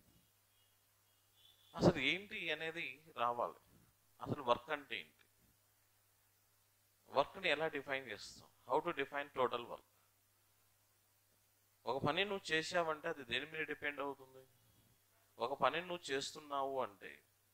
అసలు ఏంటి అనేది రావాలి అసలు వర్క్ అంటే ఏంటి వర్క్ని ఎలా డిఫైన్ చేస్తాం how to define total work ఒక పని నువ్వు చేసావంటే అది దేని మీద డిపెండ్ అవుతుంది ఒక పని నువ్వు చేస్తున్నావు అంటే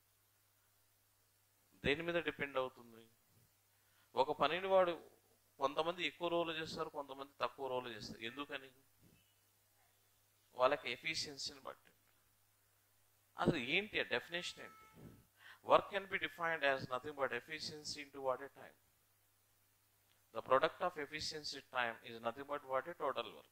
దేని మీద డిపెండ్ అవుతుంది ఒక పనిని వాడు కొంతమంది ఎక్కువ రోజులు చేస్తారు కొంతమంది తక్కువ రోజులు చేస్తారు ఎందుకని వాళ్ళకి ఎఫిషియన్సీని బట్టి అసలు ఏంటి ఆ డెఫినేషన్ ఏంటి work can be defined as nothing but efficiency into what a time the product of efficiency time is nothing but what a total work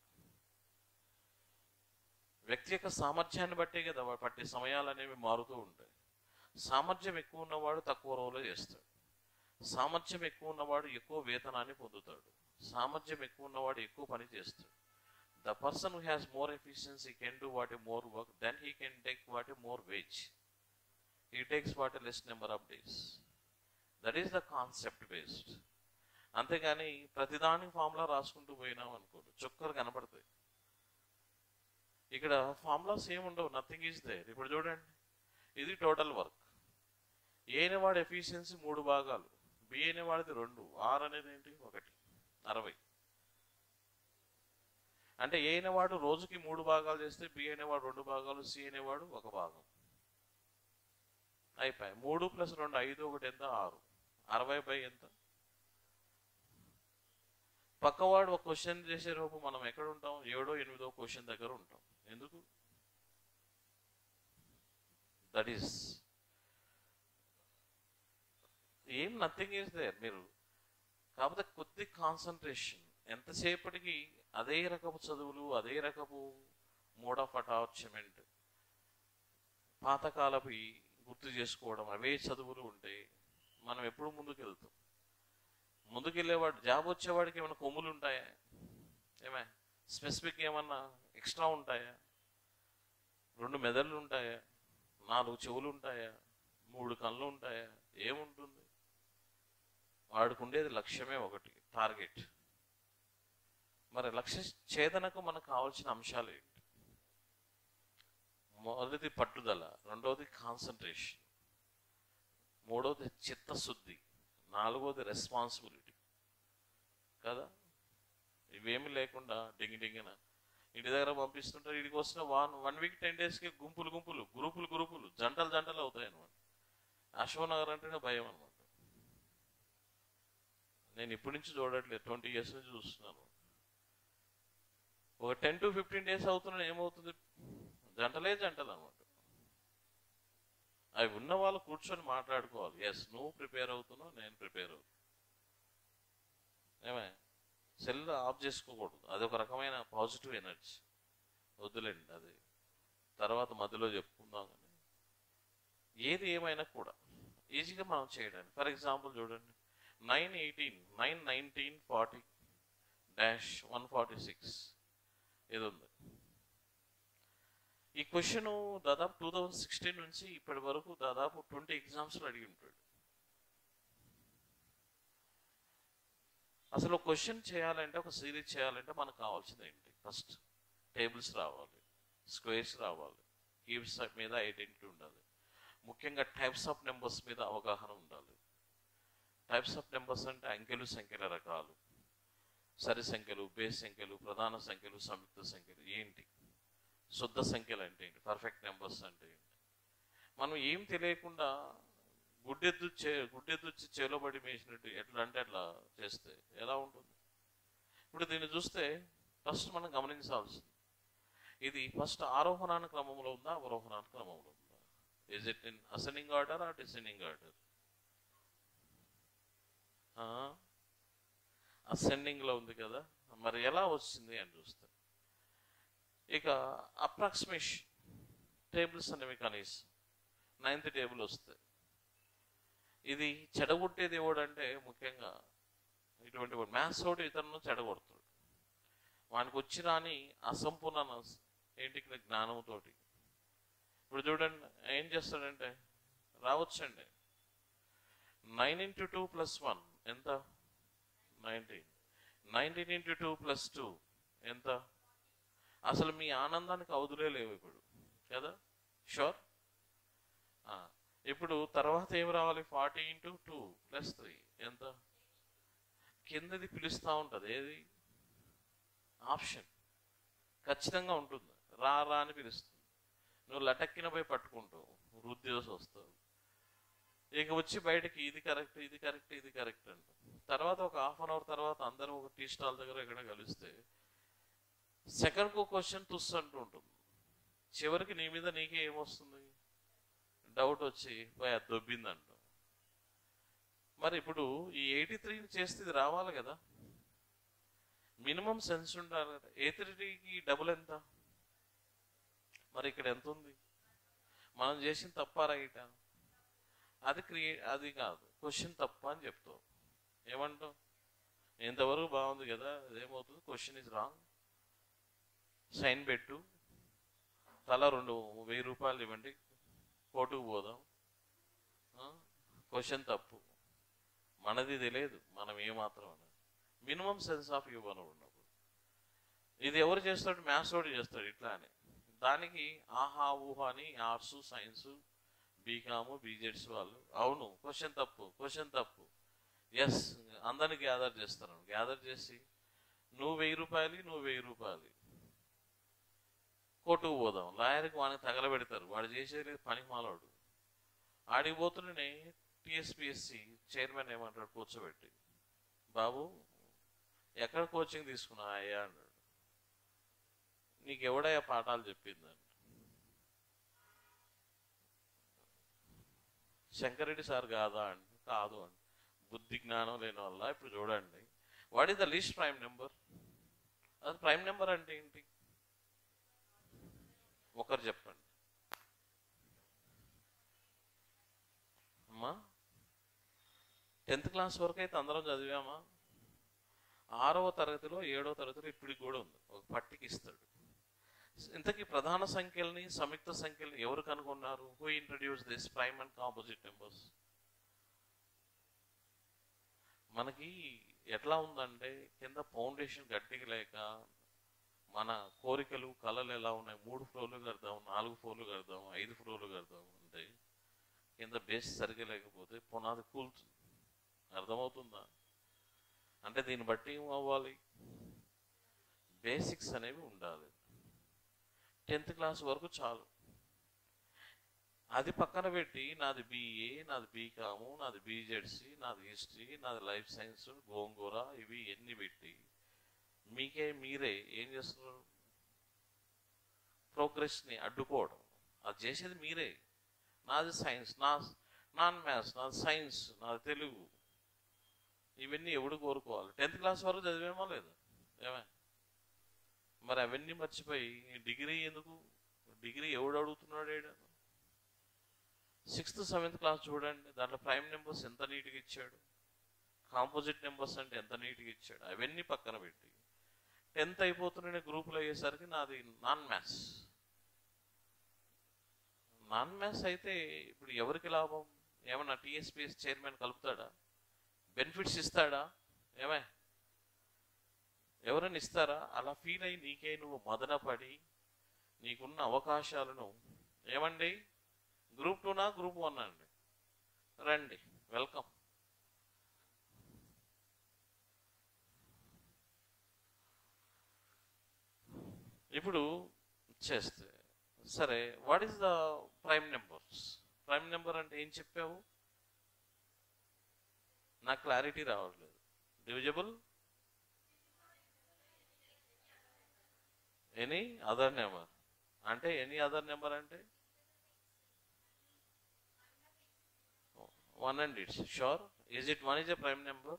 వ్యక్తి యొక్క సామర్థ్యాన్ని బట్టే కదా వా- పట్టే సమయాలు అనేవి మారుతూ ఉంటాయి సామర్థ్యం ఎక్కువ ఉన్నవాడు తక్కువ రోజులో చేస్తాడు సామర్థ్యం ఎక్కువ ఉన్నవాడు ఎక్కువ వేతనాన్ని పొందుతాడు సామర్థ్యం ఎక్కువ ఉన్నవాడు ఎక్కువ పని చేస్తాడు the person who has more efficiency can do what a more work then he can take what a more wage he takes what a less number of days that is the concept based అంతేగాని ప్రతిదానికి ఫార్ములా రాసుకుంటూ పోయినాం అనుకోండి చుక్కలు కనపడతాయి ఇక్కడ ఫార్ములాస్ ఏమి ఉండవు నథింగ్ ఈజ్ దేర్ ఇప్పుడు చూడండి ఇది టోటల్ వర్క్ ఏ అనేవాడు ఎఫిషియన్సీ మూడు భాగాలు బి అనేవాడిది రెండు ఆర్ అనేది ఏంటి ఒకటి అరవై అంటే ఏ అనేవాడు రోజుకి మూడు భాగాలు చేస్తే బి అనేవాడు రెండు భాగాలు సి అనేవాడు ఒక భాగం అయిపోయాయి మూడు ప్లస్ రెండు ఐదు ఒకటి ఎంత ఆరు అరవై బై ఎంత పక్కవాడు ఒక క్వశ్చన్ చేసే రూపు మనం ఎక్కడ ఉంటాం ఏడో ఎనిమిదో క్వశ్చన్ దగ్గర ఉంటాం ఎందుకు దట్ ఈస్ ఏం నథింగ్ ఈస్ దేర్ మీరు కాకపోతే కొద్ది కాన్సన్ట్రేషన్ ఎంతసేపటికి అదే రకపు చదువులు అదే రకపు మోడ్ ఆఫ్ అటాచ్మెంట్ పాతకాలపు గుర్తు చేసుకోవడం అవే చదువులు ఉంటాయి మనం ఎప్పుడు ముందుకు వెళ్తాం ముందుకు వెళ్ళేవాడు జాబ్ వచ్చేవాడికి ఏమైనా కొమ్ములు ఉంటాయా ఏమే స్పెసిఫిక్ ఏమన్నా ఎక్స్ట్రా ఉంటాయా రెండు మెదళ్ళు ఉంటాయా నాలుగు చెవులు ఉంటాయా మూడు కళ్ళు ఉంటాయా ఏముంటుంది వాడికి ఉండేది లక్ష్యమే ఒకటి టార్గెట్ మరి లక్ష్య ఛేదనకు మనకు కావాల్సిన అంశాలు ఏంటి మొదటిది పట్టుదల రెండవది కాన్సన్ట్రేషన్ మూడవది చిత్తశుద్ధి నాలుగవది రెస్పాన్సిబిలిటీ కదా ఇవేమి లేకుండా డింగి డింగిన ఇంటి దగ్గర పంపిస్తుంటారు ఇంటికి వస్తున్న వన్ వన్ వీక్ టెన్ డేస్కి గుంపులు గుంపులు గ్రూపులు గ్రూపులు జంటలు జంటలు అవుతాయి అనమాట అశోనగర్ అంటేనే భయం అనమాట నేను ఇప్పటి నుంచి చూడట్లేదు ట్వంటీ ఇయర్స్ నుంచి చూస్తున్నాను ఒక టెన్ టు ఫిఫ్టీన్ డేస్ అవుతున్నా ఏమవుతుంది జంటలే జంటలు అనమాట అవి ఉన్న వాళ్ళు కూర్చొని మాట్లాడుకోవాలి ఎస్ నువ్వు ప్రిపేర్ అవుతున్నావు నేను ప్రిపేర్ అవుతున్నా ఏమే సెల్ ఆఫ్ చేసుకోకూడదు అది ఒక రకమైన పాజిటివ్ ఎనర్జీ వద్దులేండి అది తర్వాత మధ్యలో చెప్పుకుందాం కానీ ఏది ఏమైనా కూడా ఈజీగా మనం చేయడానికి ఫర్ ఎగ్జాంపుల్ చూడండి nine eighteen nine nineteen forty dash one forty six ఇది ఉంది ఈ క్వశ్చన్ దాదాపు టూ థౌజండ్ సిక్స్టీన్ నుంచి ఇప్పటి వరకు దాదాపు ట్వంటీ ఎగ్జామ్స్లో అడిగి ఉంటాడు అసలు క్వశ్చన్ చేయాలంటే ఒక సిరీస్ చేయాలంటే మనకు కావాల్సింది ఏంటి ఫస్ట్ టేబుల్స్ రావాలి స్క్వేర్స్ రావాలి క్యూబ్స్ మీద ఐడెంటిటీ ఉండాలి ముఖ్యంగా టైప్స్ ఆఫ్ నెంబర్స్ మీద అవగాహన ఉండాలి టైప్స్ ఆఫ్ నెంబర్స్ అంటే అంకెలు సంఖ్యల రకాలు సరి సంఖ్యలు బేస్ సంఖ్యలు ప్రధాన సంఖ్యలు సంయుక్త సంఖ్యలు ఏంటి శుద్ధ సంఖ్యలు అంటే ఏంటి పర్ఫెక్ట్ నెంబర్స్ అంటే ఏంటి మనం ఏం తెలియకుండా గుడ్డెద్దు చే గుడ్డెద్దు వచ్చి చేలోబడి మేసినట్టు ఎట్లా అంటే అట్లా చేస్తే ఎలా ఉంటుంది ఇప్పుడు దీన్ని చూస్తే ఫస్ట్ మనం గమనించాల్సింది ఇది ఫస్ట్ ఆరోహణాన క్రమంలో ఉందా అవరోహణాన క్రమంలో ఉందా is it in ascending order or descending order ascending లో ఉంది కదా మరి ఎలా వచ్చింది అని చూస్తే ఇక అప్రాక్సిమేషన్ టేబుల్స్ అనేవి కనీసం నైన్త్ టేబుల్ వస్తాయి ఇది చెడగొట్టేది ఎవడంటే ముఖ్యంగా ఇటువంటి మ్యాథ్స్ ఒకటి ఇతరులను చెడగొడతాడు వానికి వచ్చి రాని అసంపూర్ణ ఏంటి ఇక్కడ జ్ఞానంతోటి ఇప్పుడు చూడండి ఏం చేస్తాడంటే రావచ్చండి nine into two plus one ఎంత nineteen nineteen into two plus two ఎంత అసలు మీ ఆనందానికి అవధులే లేవు ఇప్పుడు కదా షూర్ ఇప్పుడు తర్వాత ఏం రావాలి forty into two plus three ఎంత కిందది పిలుస్తూ ఉంటుంది ఏది ఆప్షన్ ఖచ్చితంగా ఉంటుంది రా రా అని పిలుస్తుంది నువ్వు లటక్కిన పోయి పట్టుకుంటావు వృద్ధి దోశ వస్తావు ఇక వచ్చి బయటకి ఇది కరెక్ట్ ఇది కరెక్ట్ ఇది కరెక్ట్ అంట తర్వాత ఒక హాఫ్ అన్ అవర్ తర్వాత అందరూ ఒక టీ స్టాల్ దగ్గర ఎక్కడ కలిస్తే సెకండ్ కో క్వశ్చన్ తుస్ అంటూ ఉంటుంది చివరికి నీ మీద నీకే ఏమొస్తుంది డౌట్ వచ్చి పోయి అది దొబ్బిందంట మరి ఇప్పుడు ఈ ఎయిటీ త్రీని చేస్తే ఇది రావాలి కదా మినిమం సెన్స్ ఉండాలి కదా ఎయిటీ త్రీకి డబుల్ ఎంత మరి ఇక్కడ ఎంత ఉంది మనం చేసిన తప్ప రైట అది క్రియేట్ అది కాదు క్వశ్చన్ తప్ప అని చెప్తావు ఏమంటావు ఇంతవరకు బాగుంది కదా అదేమవుతుంది క్వశ్చన్ ఇస్ రాంగ్ సైన్ పెట్టు తల రెండు వెయ్యి రూపాయలు ఇవ్వండి కోర్టుకు పోదాం క్వశ్చన్ తప్పు మనది తెలియదు మనం ఏమాత్రం అన్నది మినిమం సెన్స్ ఆఫ్ హ్యూమర్ ఉన్నప్పుడు ఇది ఎవరు చేస్తాడు మ్యాథ్స్ వాడు చేస్తాడు ఇట్లా అని దానికి ఆహా ఊహ అని ఆర్ట్స్ సైన్స్ బీకాము బీజెడ్స్ వాళ్ళు అవును క్వశ్చన్ తప్పు క్వశ్చన్ తప్పు ఎస్ అందరిని గ్యాదర్ చేస్తాను గ్యాదర్ చేసి నువ్వు వెయ్యి రూపాయలు నువ్వు వెయ్యి రూపాయలు కోర్టుకు పోదాం లాయర్కి వాడిని తగలబెడతారు వాడు చేసేది పని మాలోడు ఆడికి పోతుండే టిఎస్పిఎస్సి చైర్మన్ ఏమంటాడు కూర్చోబెట్టి బాబు ఎక్కడ కోచింగ్ తీసుకున్నా అయ్యా అన్నాడు నీకు ఎవడయ్యా పాఠాలు చెప్పిందని శంకరెడ్డి సార్ కాదా అండి కాదు అండి బుద్ధి జ్ఞానం లేని వల్ల ఇప్పుడు చూడండి what is the least prime number అది ప్రైమ్ నెంబర్ అంటే ఏంటి ఒకరు చెప్పండి అమ్మా టెన్త్ క్లాస్ వరకు అయితే అందరం చదివామా ఆరవ తరగతిలో ఏడవ తరగతిలో ఇప్పటికి కూడా ఉంది ఒక పట్టికి ఇస్తాడు ఇంతకీ ప్రధాన సంఖ్యల్ని సంయుక్త సంఖ్యల్ని ఎవరు కనుగొన్నారు who introduce this prime and composite numbers మనకి ఎట్లా ఉందంటే కింద ఫౌండేషన్ గట్టిగా లేక మన కోరికలు కళలు ఎలా ఉన్నాయి మూడు ఫ్లోర్లు కడదాం నాలుగు ఫ్లోర్లు కడదాం ఐదు ఫ్లోర్లు కడదాం అంటే కింద బేస్ సరిగా లేకపోతే పునాది కూల్చుంది అర్థమవుతుందా అంటే దీన్ని బట్టి ఏం అవ్వాలి బేసిక్స్ అనేవి ఉండాలి టెన్త్ క్లాస్ వరకు చాలు అది పక్కన పెట్టి నాది బీఏ నాది బీకాము నాది బీజెడ్సి నాది హిస్టరీ నాది లైఫ్ సైన్స్ గోంగూర ఇవి ఎన్ని పెట్టి మీకే మీరే ఏం చేస్తున్నారు ప్రోగ్రెస్ని అడ్డుకోవడం అది చేసేది మీరే నాది సైన్స్ నా నాన్ మ్యాథ్స్ నాది సైన్స్ నాది తెలుగు ఇవన్నీ ఎవడు కోరుకోవాలి టెన్త్ క్లాస్ వరకు చదివేమో లేదు ఏమే మరి అవన్నీ మర్చిపోయి డిగ్రీ ఎందుకు డిగ్రీ ఎవడు అడుగుతున్నాడు ఏడు సిక్స్త్ సెవెంత్ క్లాస్ చూడండి దాంట్లో ప్రైమ్ నెంబర్స్ ఎంత నీట్గా ఇచ్చాడు కాంపోజిట్ నెంబర్స్ అంటే ఎంత నీట్గా ఇచ్చాడు అవన్నీ పక్కన పెట్టి టెన్త్ అయిపోతున్న గ్రూపులో అయ్యేసరికి నాది నాన్ మ్యాథ్స్ నాన్ మ్యాథ్స్ అయితే ఇప్పుడు ఎవరికి లాభం ఏమన్నా టీఎస్పీఎస్ చైర్మన్ కలుపుతాడా బెనిఫిట్స్ ఇస్తాడా ఏమే ఎవరైనా ఇస్తారా అలా ఫీల్ అయ్యి నీకే నువ్వు మదనపడి నీకున్న అవకాశాలను ఏమండి గ్రూప్ టూనా గ్రూప్ వన్ అండి రండి వెల్కమ్ ఇప్పుడు చేస్తే సరే what is the prime numbers prime number అంటే ఏం చెప్పావు నాకు క్లారిటీ రావట్లేదు డివిజబుల్ ఎనీ అదర్ నెంబర్ అంటే ఎనీ అదర్ నెంబర్ అంటే one and it's sure is it one is a prime number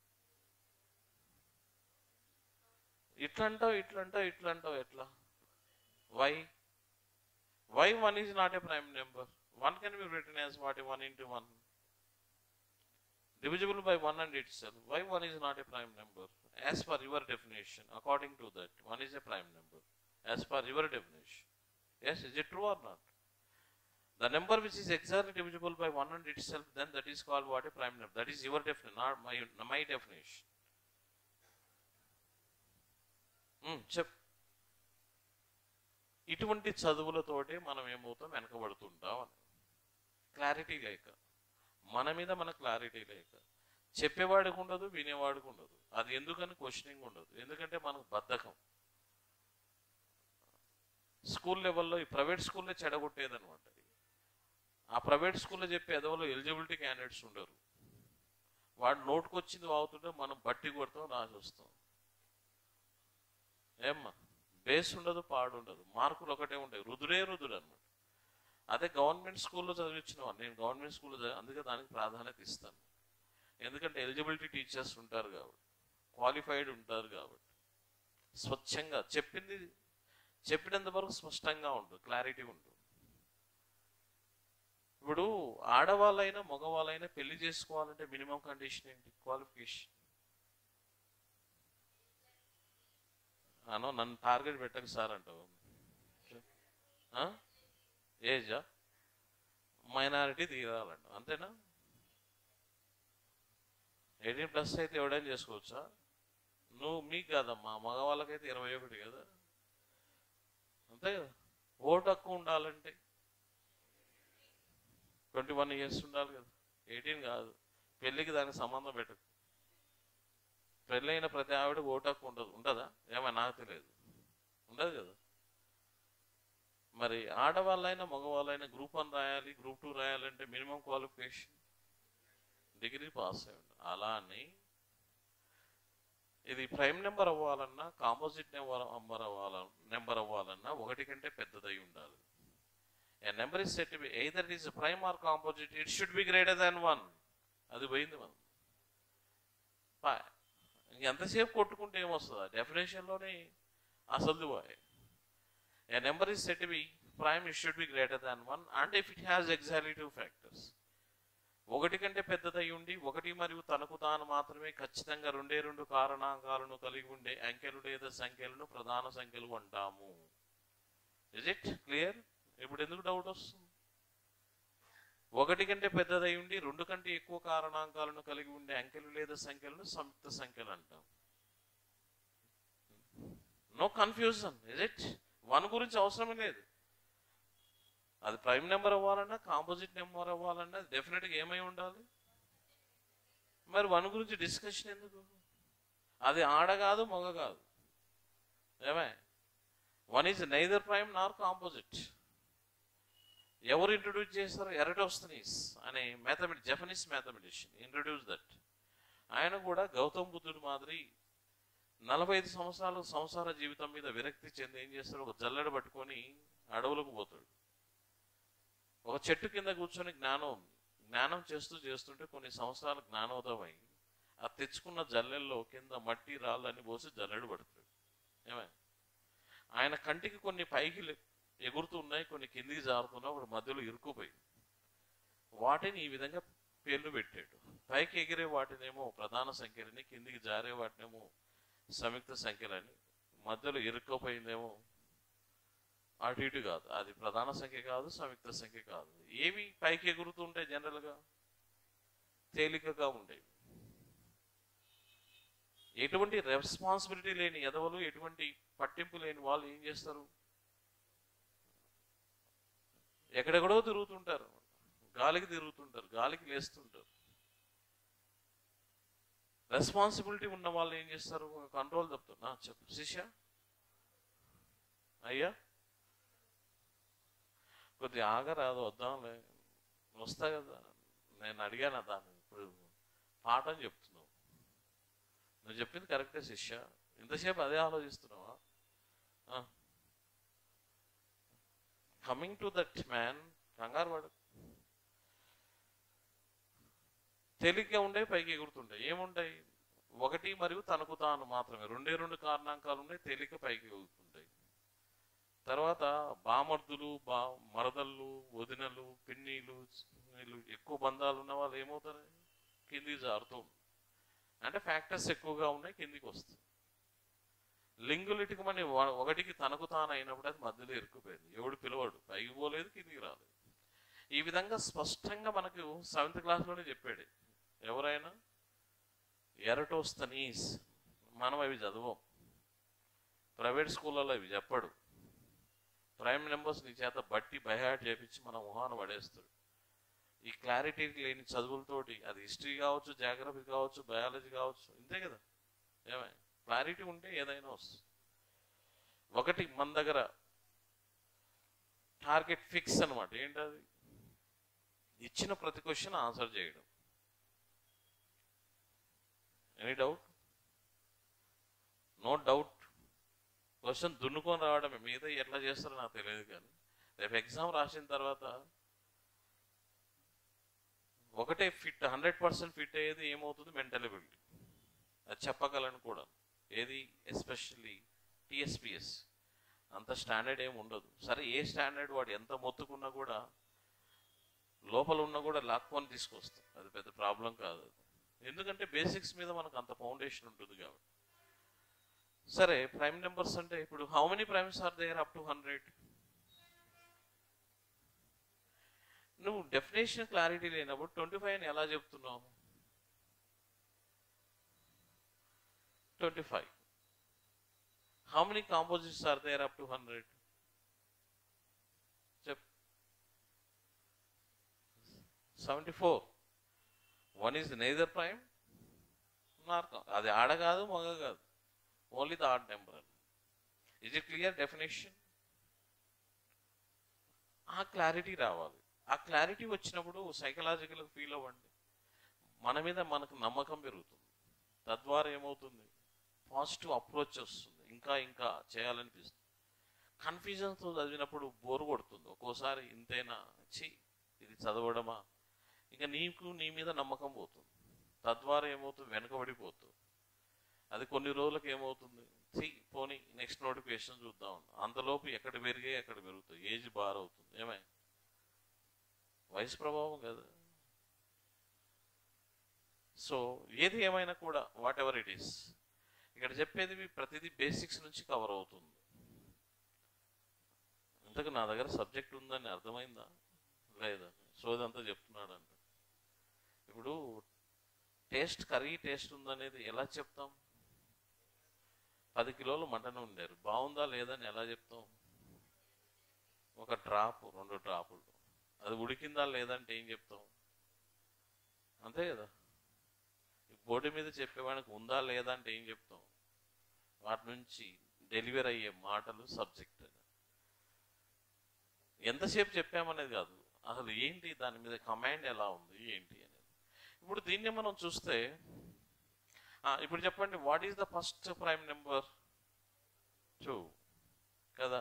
ఇట్లంటావు ఇట్లంటావు ఇట్లంటావు ఎట్లా why why one is not a prime number one can be return as what one into one divisible by 1 and itself. Why 1 is not a prime number? As per your definition, according to that, 1 is a prime number. As per your definition. Yes, is it true or not? The number which is exactly divisible by 1 and itself, then that is called what a prime number. That is your definition, not my, my definition. Hmm, చెప్ ఇటువంటి చదువులతోటే మనం ఏమవుతాం వెనకబడుతుంటాం అని క్లారిటీ లేక మన మీద మన క్లారిటీ లేక చెప్పేవాడికి ఉండదు వినేవాడికి ఉండదు అది ఎందుకని క్వశ్చనింగ్ ఉండదు ఎందుకంటే మనకు బద్ధకం స్కూల్ లెవెల్లో ఈ ప్రైవేట్ స్కూల్లో చెడగొట్టేది అనమాట ఆ ప్రైవేట్ స్కూల్లో చెప్పే ఎదవలో ఎలిజిబిలిటీ క్యాండిడేట్స్ ఉండరు వాడు నోటుకు వచ్చింది వాగుతుంటే మనం బట్టి కొడతాం రాసి వస్తాం ఏమ్మా బేస్ ఉండదు పాడు ఉండదు మార్కులు ఒకటే ఉంటాయి రుదురే రుదుడు అనమాట అదే గవర్నమెంట్ స్కూల్లో చదివించిన వాడు నేను గవర్నమెంట్ స్కూల్లో చదివి అందుకే దానికి ప్రాధాన్యత ఇస్తాను ఎందుకంటే ఎలిజిబిలిటీ టీచర్స్ ఉంటారు కాబట్టి క్వాలిఫైడ్ ఉంటారు కాబట్టి స్వచ్ఛంగా చెప్పింది చెప్పినంత వరకు స్పష్టంగా ఉంటుంది క్లారిటీ ఉంటుంది ఇప్పుడు ఆడవాళ్ళైనా మగవాళ్ళైనా పెళ్లి చేసుకోవాలంటే మినిమం కండిషన్ ఏంటి క్వాలిఫికేషన్ అనో నన్ను టార్గెట్ పెట్టక సార్ అంటావు ఆ? ఏజా మైనారిటీ తీరాలంట అంతేనా ఎయిటీన్ ప్లస్ అయితే ఎవడైనా చేసుకోవచ్చా నువ్వు మీకు కాదమ్మా మగవాళ్ళకైతే ఇరవై ఒకటి కదా అంతే కదా ఓటు హక్కు ఉండాలంటే ట్వంటీ వన్ ఇయర్స్ ఉండాలి కదా ఎయిటీన్ కాదు పెళ్ళికి దానికి సంబంధం పెట్టకు పెళ్ళైన ప్రతి ఆవిడ ఓటు హక్కు ఉండదు ఉండదా ఏమో నాకు తెలియదు ఉండదు కదా మరి ఆడవాళ్ళైనా మగవాళ్ళైనా గ్రూప్ వన్ రాయాలి గ్రూప్ టూ రాయాలంటే మినిమం క్వాలిఫికేషన్ డిగ్రీ పాస్ అయి ఉండాలి అలా అని ఇది ప్రైమ్ నెంబర్ అవ్వాలన్నా కాంపోజిట్ నెంబర్ నెంబర్ అవ్వాల నెంబర్ అవ్వాలన్నా ఒకటి కంటే పెద్దదై ఉండాలి a number is set be either it is prime or composite it should be greater than one అది పోయింది మనం పా- ఎంతసేపు కొట్టుకుంటే ఏమొస్తుంది డెఫినేషన్లోనే అసలు పోయి A number is said to be prime, it should be greater than 1 and if it has exactly two factors. ఒకటి కంటే పెద్దదై ఉండి ఒకటి మరియు తనకు తాను మాత్రమే ఖచ్చితంగా రెండే రెండు కారణాంకాలను కలిగి ఉండే అంకెలు లేదా సంఖ్యలను ప్రధాన సంఖ్యలు అంటాము ఇజ్ ఇట్ క్లియర్ ఇప్పుడు ఎందుకు డౌట్ వస్తుంది ఒకటి కంటే పెద్దదై ఉండి రెండు కంటే ఎక్కువ కారణాంకాలను కలిగి ఉండే అంకెలు లేదా సంఖ్యలను సంయుక్త సంఖ్యలు అంటాం no confusion is it one గురించి అవసరమే లేదు అది ప్రైమ్ నెంబర్ అవ్వాలన్నా కాంపోజిట్ నెంబర్ అవ్వాలన్నా డెఫినెట్గా ఏమై ఉండాలి మరి వన్ గురించి డిస్కషన్ ఎందుకు అది ఆడ కాదు మగ కాదు ఏమే one is neither prime nor composite ఎవరు ఇంట్రొడ్యూస్ చేశారు ఎరటోస్తనీస్ అనే మ్యాథమెటి జపనీస్ మ్యాథమెటిషియన్ ఇంట్రొడ్యూస్ దట్ ఆయన కూడా గౌతమ్ బుద్ధుడు మాదిరి నలభై ఐదు సంవత్సరాలు సంసార జీవితం మీద విరక్తి చెంది ఏం చేస్తాడు ఒక జల్లెడ పట్టుకొని అడవులకు పోతాడు ఒక చెట్టు కింద కూర్చొని జ్ఞానం జ్ఞానం చేస్తూ చేస్తుంటే కొన్ని సంవత్సరాలు జ్ఞానోదయమై ఆ తెచ్చుకున్న జల్లెల్లో కింద మట్టి రాళ్ళని పోసి జల్లెడు పడతాడు ఏమే ఆయన కంటికి కొన్ని పైకి లె- ఎగురుతూ ఉన్నాయి కొన్ని కిందికి జారుతున్నాయి ఒకటి మధ్యలో ఇరుక్కుపోయి వాటిని ఈ విధంగా పేర్లు పెట్టాడు పైకి ఎగిరే వాటినేమో ప్రధాన సంఖ్యలని కిందికి జారే వాటినేమో సంయుక్త సంఖ్యలని మధ్యలో ఇరుక్కుపోయిందేమో అటు ఇటు కాదు అది ప్రధాన సంఖ్య కాదు సంయుక్త సంఖ్య కాదు ఏవి పైకి ఎగురుతుంటాయి జనరల్గా తేలికగా ఉండేవి ఎటువంటి రెస్పాన్సిబిలిటీ లేని ఎదవలు ఎటువంటి పట్టింపు లేని వాళ్ళు ఏం చేస్తారు ఎక్కడెక్కడో తిరుగుతుంటారు గాలికి తిరుగుతుంటారు గాలికి లేస్తుంటారు రెస్పాన్సిబిలిటీ ఉన్న వాళ్ళు ఏం చేస్తారు కంట్రోల్ తప్పుతారు నా చెప్పు శిష్య అయ్యా కొద్దిగా ఆగరాదు వద్దాంలే వస్తా కదా నేను అడిగాను దాన్ని ఇప్పుడు పాఠం చెప్తున్నావు నువ్వు చెప్పింది కరెక్టే శిష్య ఇంతసేపు అదే ఆలోచిస్తున్నావా కమింగ్ టు దట్ మ్యాన్ కంగారు పడు తేలిగ్గా ఉండే పైకి ఎగురుతుంటాయి ఏముంటాయి ఒకటి మరియు తనకు తాను మాత్రమే రెండే రెండు కారణాంకాలు ఉన్నాయి తేలిక పైకి ఎగురుతుంటాయి తర్వాత బామర్దులు బా మరదళ్ళు వదినలు పిన్నీలు వీళ్ళు ఎక్కువ బంధాలు ఉన్న వాళ్ళు ఏమవుతారు కిందికి జారుతూ ఉంటారు. అంటే ఫ్యాక్టర్స్ ఎక్కువగా ఉన్నాయి కిందికి వస్తాయి లింగులిటికి మన ఒకటికి తనకు తాను అయినప్పుడు అది మధ్యలో ఇరుక్కుపోయింది ఎవడు పిలవాడు పైకి పోలేదు కిందికి రాలేదు ఈ విధంగా స్పష్టంగా మనకు సెవెంత్ క్లాస్లోనే చెప్పాడు ఎవరైనా ఎరటోస్తనీస్ మనం అవి చదవం ప్రైవేట్ స్కూళ్ళలో ఇవి చెప్పడు ప్రైమ్ నెంబర్స్ నీ చేత బట్టి బైహాట్ చేపించి మన మొహాన పడేస్తాడు ఈ క్లారిటీ లేని చదువులతోటి అది హిస్టరీ కావచ్చు జాగ్రఫీ కావచ్చు బయాలజీ కావచ్చు ఇంతే కదా ఏమై క్లారిటీ ఉంటే ఏదైనా వస్తుంది ఒకటి మన దగ్గర టార్గెట్ ఫిక్స్ అనమాట ఏంటది ఇచ్చిన ప్రతి క్వశ్చన్ ఆన్సర్ చేయడం any doubt no doubt question దున్నుకొని రావడమే మీద ఎట్లా చేస్తారో నాకు తెలియదు కానీ రేపు ఎగ్జామ్ రాసిన తర్వాత ఒకటే ఫిట్ హండ్రెడ్ పర్సెంట్ ఫిట్ అయ్యేది ఏమవుతుంది మెంటల్ ఎబిలిటీ అది చెప్పగలను కూడా ఏది ఎస్పెషల్లీ టిఎస్పిఎస్ అంత స్టాండర్డ్ ఏమి ఉండదు సరే ఏ స్టాండర్డ్ వాడు ఎంత మొత్తుకున్నా కూడా లోపల ఉన్నా కూడా లాక్కొని తీసుకొస్తాం అది పెద్ద ప్రాబ్లం కాదు అది ఎందుకంటే బేసిక్స్ మీద మనకు అంత ఫౌండేషన్ ఉంటుంది కాబట్టి సరే ప్రైమ్ నెంబర్స్ అంటే ఇప్పుడు how many primes are there up to hundred నువ్వు డెఫినేషన్ క్లారిటీ లేనప్పుడు ట్వంటీ ఫైవ్ అని ఎలా చెప్తున్నావు twenty five how many composites are there up to hundred చెప్ seventy four one is neither prime nor అది ఆడ కాదు మగ కాదు only the odd number is it clear definition ఆ క్లారిటీ రావాలి ఆ క్లారిటీ వచ్చినప్పుడు సైకలాజికల్ ఫీల్ అవ్వండి మన మీద మనకు నమ్మకం పెరుగుతుంది తద్వారా ఏమవుతుంది పాజిటివ్ అప్రోచ్ వస్తుంది ఇంకా ఇంకా చేయాలనిపిస్తుంది కన్ఫ్యూజన్తో చదివినప్పుడు బోర్ కొడుతుంది ఒక్కోసారి ఇంతైనా చి ఇది చదవడమా ఇంకా నీకు నీ మీద నమ్మకం పోతుంది తద్వారా ఏమవుతుంది వెనకబడిపోతుంది అది కొన్ని రోజులకు ఏమవుతుంది సి పోనీ నెక్స్ట్ నోటిఫికేషన్ చూద్దాం అంతలోపు ఎక్కడ పెరిగే ఎక్కడ పెరుగుతాయి ఏజ్ బార్ అవుతుంది ఏమై వయసు ప్రభావం కదా సో ఏది ఏమైనా కూడా వాట్ ఎవర్ ఇట్ ఈస్ ఇక్కడ చెప్పేది మీ ప్రతిదీ బేసిక్స్ నుంచి కవర్ అవుతుంది ఇంతకు నా దగ్గర సబ్జెక్ట్ ఉందని అర్థమైందా లేదా సోదంతా చెప్తున్నాడు అంట ఇప్పుడు టేస్ట్ కర్రీ టేస్ట్ ఉందనేది ఎలా చెప్తాం పది కిలోలు మటన్ ఉండారు బాగుందా లేదని ఎలా చెప్తాం ఒక డ్రాప్ రెండు డ్రాపులు అది ఉడికిందా లేదంటే ఏం చెప్తాం అంతే కదా బోర్డు మీద చెప్పేవాడికి ఉందా లేదా అంటే ఏం చెప్తాం వాటి నుంచి డెలివరీ అయ్యే మాటలు సబ్జెక్ట్ ఎంతసేపు చెప్పామనేది కాదు అసలు ఏంటి దాని మీద కమాండ్ ఎలా ఉంది ఏంటి అనేది ఇప్పుడు దీన్ని మనం చూస్తే ఆ, ఇప్పుడు చెప్పండి what is the first prime number two కదా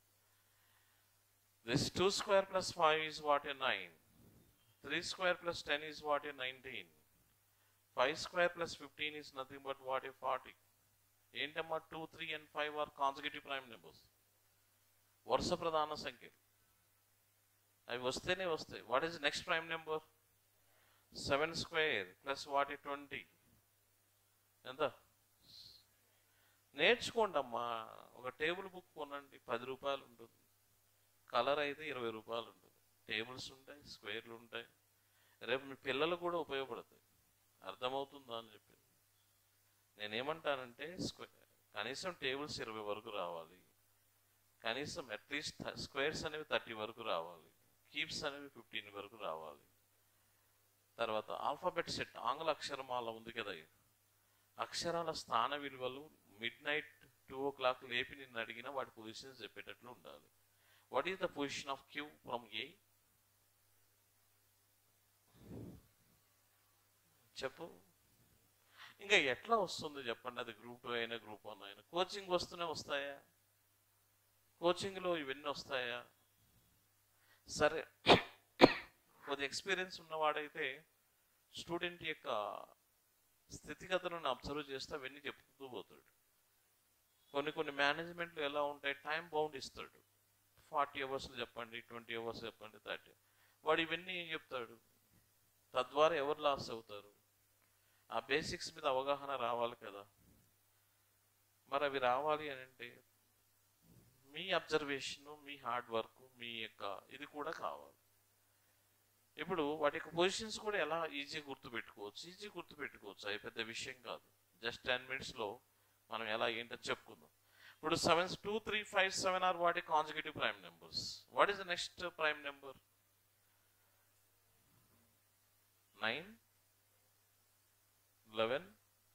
this two square plus five is what a nine three square plus ten is what a nineteen five square plus fifteen is nothing but what a forty ఏంటమ్మా two three and five are consecutive prime numbers వరుస ప్రధాన సంఖ్యలు అవి వస్తేనే వస్తాయి what is next prime number seven square plus what a twenty ఎంత నేర్చుకోండి అమ్మా ఒక టేబుల్ బుక్ కొనండి పది రూపాయలు ఉంటుంది కలర్ అయితే ఇరవై రూపాయలు ఉంటుంది టేబుల్స్ ఉంటాయి స్క్వేర్లు ఉంటాయి రేపు మీ పిల్లలు కూడా ఉపయోగపడతాయి అర్థమవుతుందా అని చెప్పి నేనేమంటానంటే స్క్వే కనీసం టేబుల్స్ ఇరవై వరకు రావాలి కనీసం అట్లీస్ట్ స్క్వేర్స్ అనేవి థర్టీ వరకు రావాలి కీప్స్ అనేవి ఫిఫ్టీన్ వరకు రావాలి తర్వాత ఆల్ఫాబెట్ సెట్ ఆంగ్ల అక్షరమాల ఉంది కదా అక్షరాల స్థాన విలువలు midnight two o'clock లేపి నిన్ను అడిగినా వాటి పొజిషన్స్ చెప్పేటట్లు ఉండాలి what is the position of Q from A చెప్పు ఇంకా ఎట్లా వస్తుంది చెప్పండి అది గ్రూప్ టూ అయినా గ్రూప్ వన్ అయినా కోచింగ్ వస్తూనే వస్తాయా కోచింగ్లో ఇవన్నీ వస్తాయా సరే కొద్ది ఎక్స్పీరియన్స్ ఉన్నవాడైతే స్టూడెంట్ యొక్క స్థితిగతులను అబ్జర్వ్ చేస్తే అవన్నీ చెప్తూ పోతాడు కొన్ని కొన్ని మేనేజ్మెంట్లు ఎలా ఉంటాయి టైం బౌండ్ ఇస్తాడు ఫార్టీ అవర్స్లు చెప్పండి ట్వంటీ అవర్స్ చెప్పండి థర్టీ వాడు ఇవన్నీ ఏం చెప్తాడు తద్వారా ఎవరు లాస్ అవుతారు ఆ బేసిక్స్ మీద అవగాహన రావాలి కదా మరి అవి రావాలి అని అంటే మీ అబ్జర్వేషన్ మీ హార్డ్ వర్క్ మీ యొక్క ఇది కూడా కావాలి ఇప్పుడు వాటి యొక్క పొజిషన్స్ కూడా ఎలా ఈజీ గుర్తు పెట్టుకోవచ్చు ఈజీ గుర్తు పెట్టుకోవచ్చు అది పెద్ద విషయం కాదు జస్ట్ టెన్ మినిట్స్లో మనం ఎలా ఏంటో చెప్పుకుందాం ఇప్పుడు seven two three five seven are వాటి consecutive prime numbers what is the next prime number nine eleven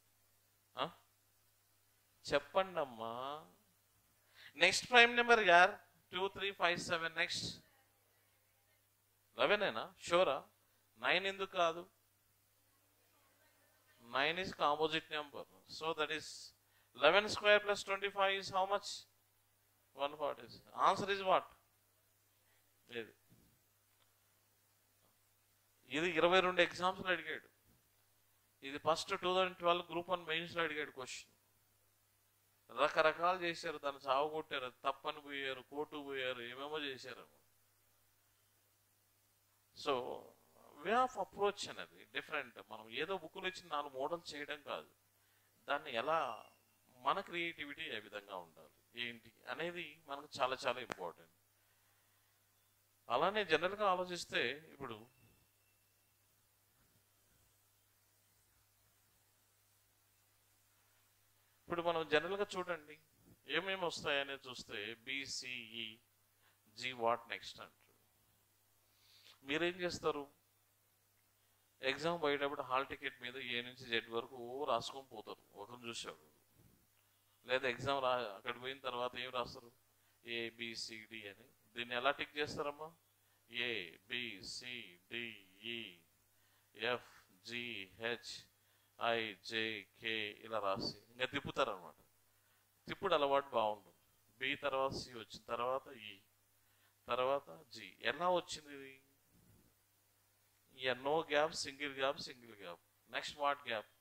చెప్పండి అమ్మా నెక్స్ట్ ప్రైమ్ నెంబర్ యార్ two three five seven next లెవెనేనా షూరా నైన్ ఎందుకు కాదు nine is composite number so that is 11 square plus 25 is how much 140 answer is what ఇది ఇది ఇరవై రెండు ఎగ్జామ్స్లో అడిగాడు ఇది first two thousand twelve group one మెయిన్స్లో అడిగాడు క్వశ్చన్ రకరకాలు చేశారు దాన్ని చావు కొట్టారు తప్పని పోయారు కోర్టు పోయారు ఏమేమో చేశారు సో వే ఆఫ్ అప్రోచ్ అనేది డిఫరెంట్ మనం ఏదో బుక్లు ఇచ్చి నాలుగు మోడల్ చేయడం కాదు దాన్ని ఎలా మన క్రియేటివిటీ ఏ విధంగా ఉండాలి ఏంటి అనేది మనకు చాలా చాలా ఇంపార్టెంట్ అలానే జనరల్గా ఆలోచిస్తే ఇప్పుడు ఇప్పుడు మనం జనరల్గా చూడండి ఏమేమి వస్తాయనేది చూస్తే బీసీఈ జీ వాట్ నెక్స్ట్ అంటారు మీరేం చేస్తారు ఎగ్జామ్ పోయేటప్పుడు హాల్ టికెట్ మీద ఏ నుంచి జెడ్ వరకు ఓ రాసుకొని పోతారు ఒకరిని చూసాడు లేదా ఎగ్జామ్ రా అక్కడికి పోయిన తర్వాత ఏం రాస్తారు ఏ బిసిడి అని దీన్ని ఎలా టిక్ చేస్తారమ్మా A B C D E F G H I J K ఇలా రాసి ఇంకా తిప్పుతారు అనమాట తిప్పుడు అలవాటు బాగుంటుంది బి తర్వాత సి వచ్చిన తర్వాత ఈ తర్వాత జి ఎలా వచ్చింది ఇది no gap single gap single gap next what gap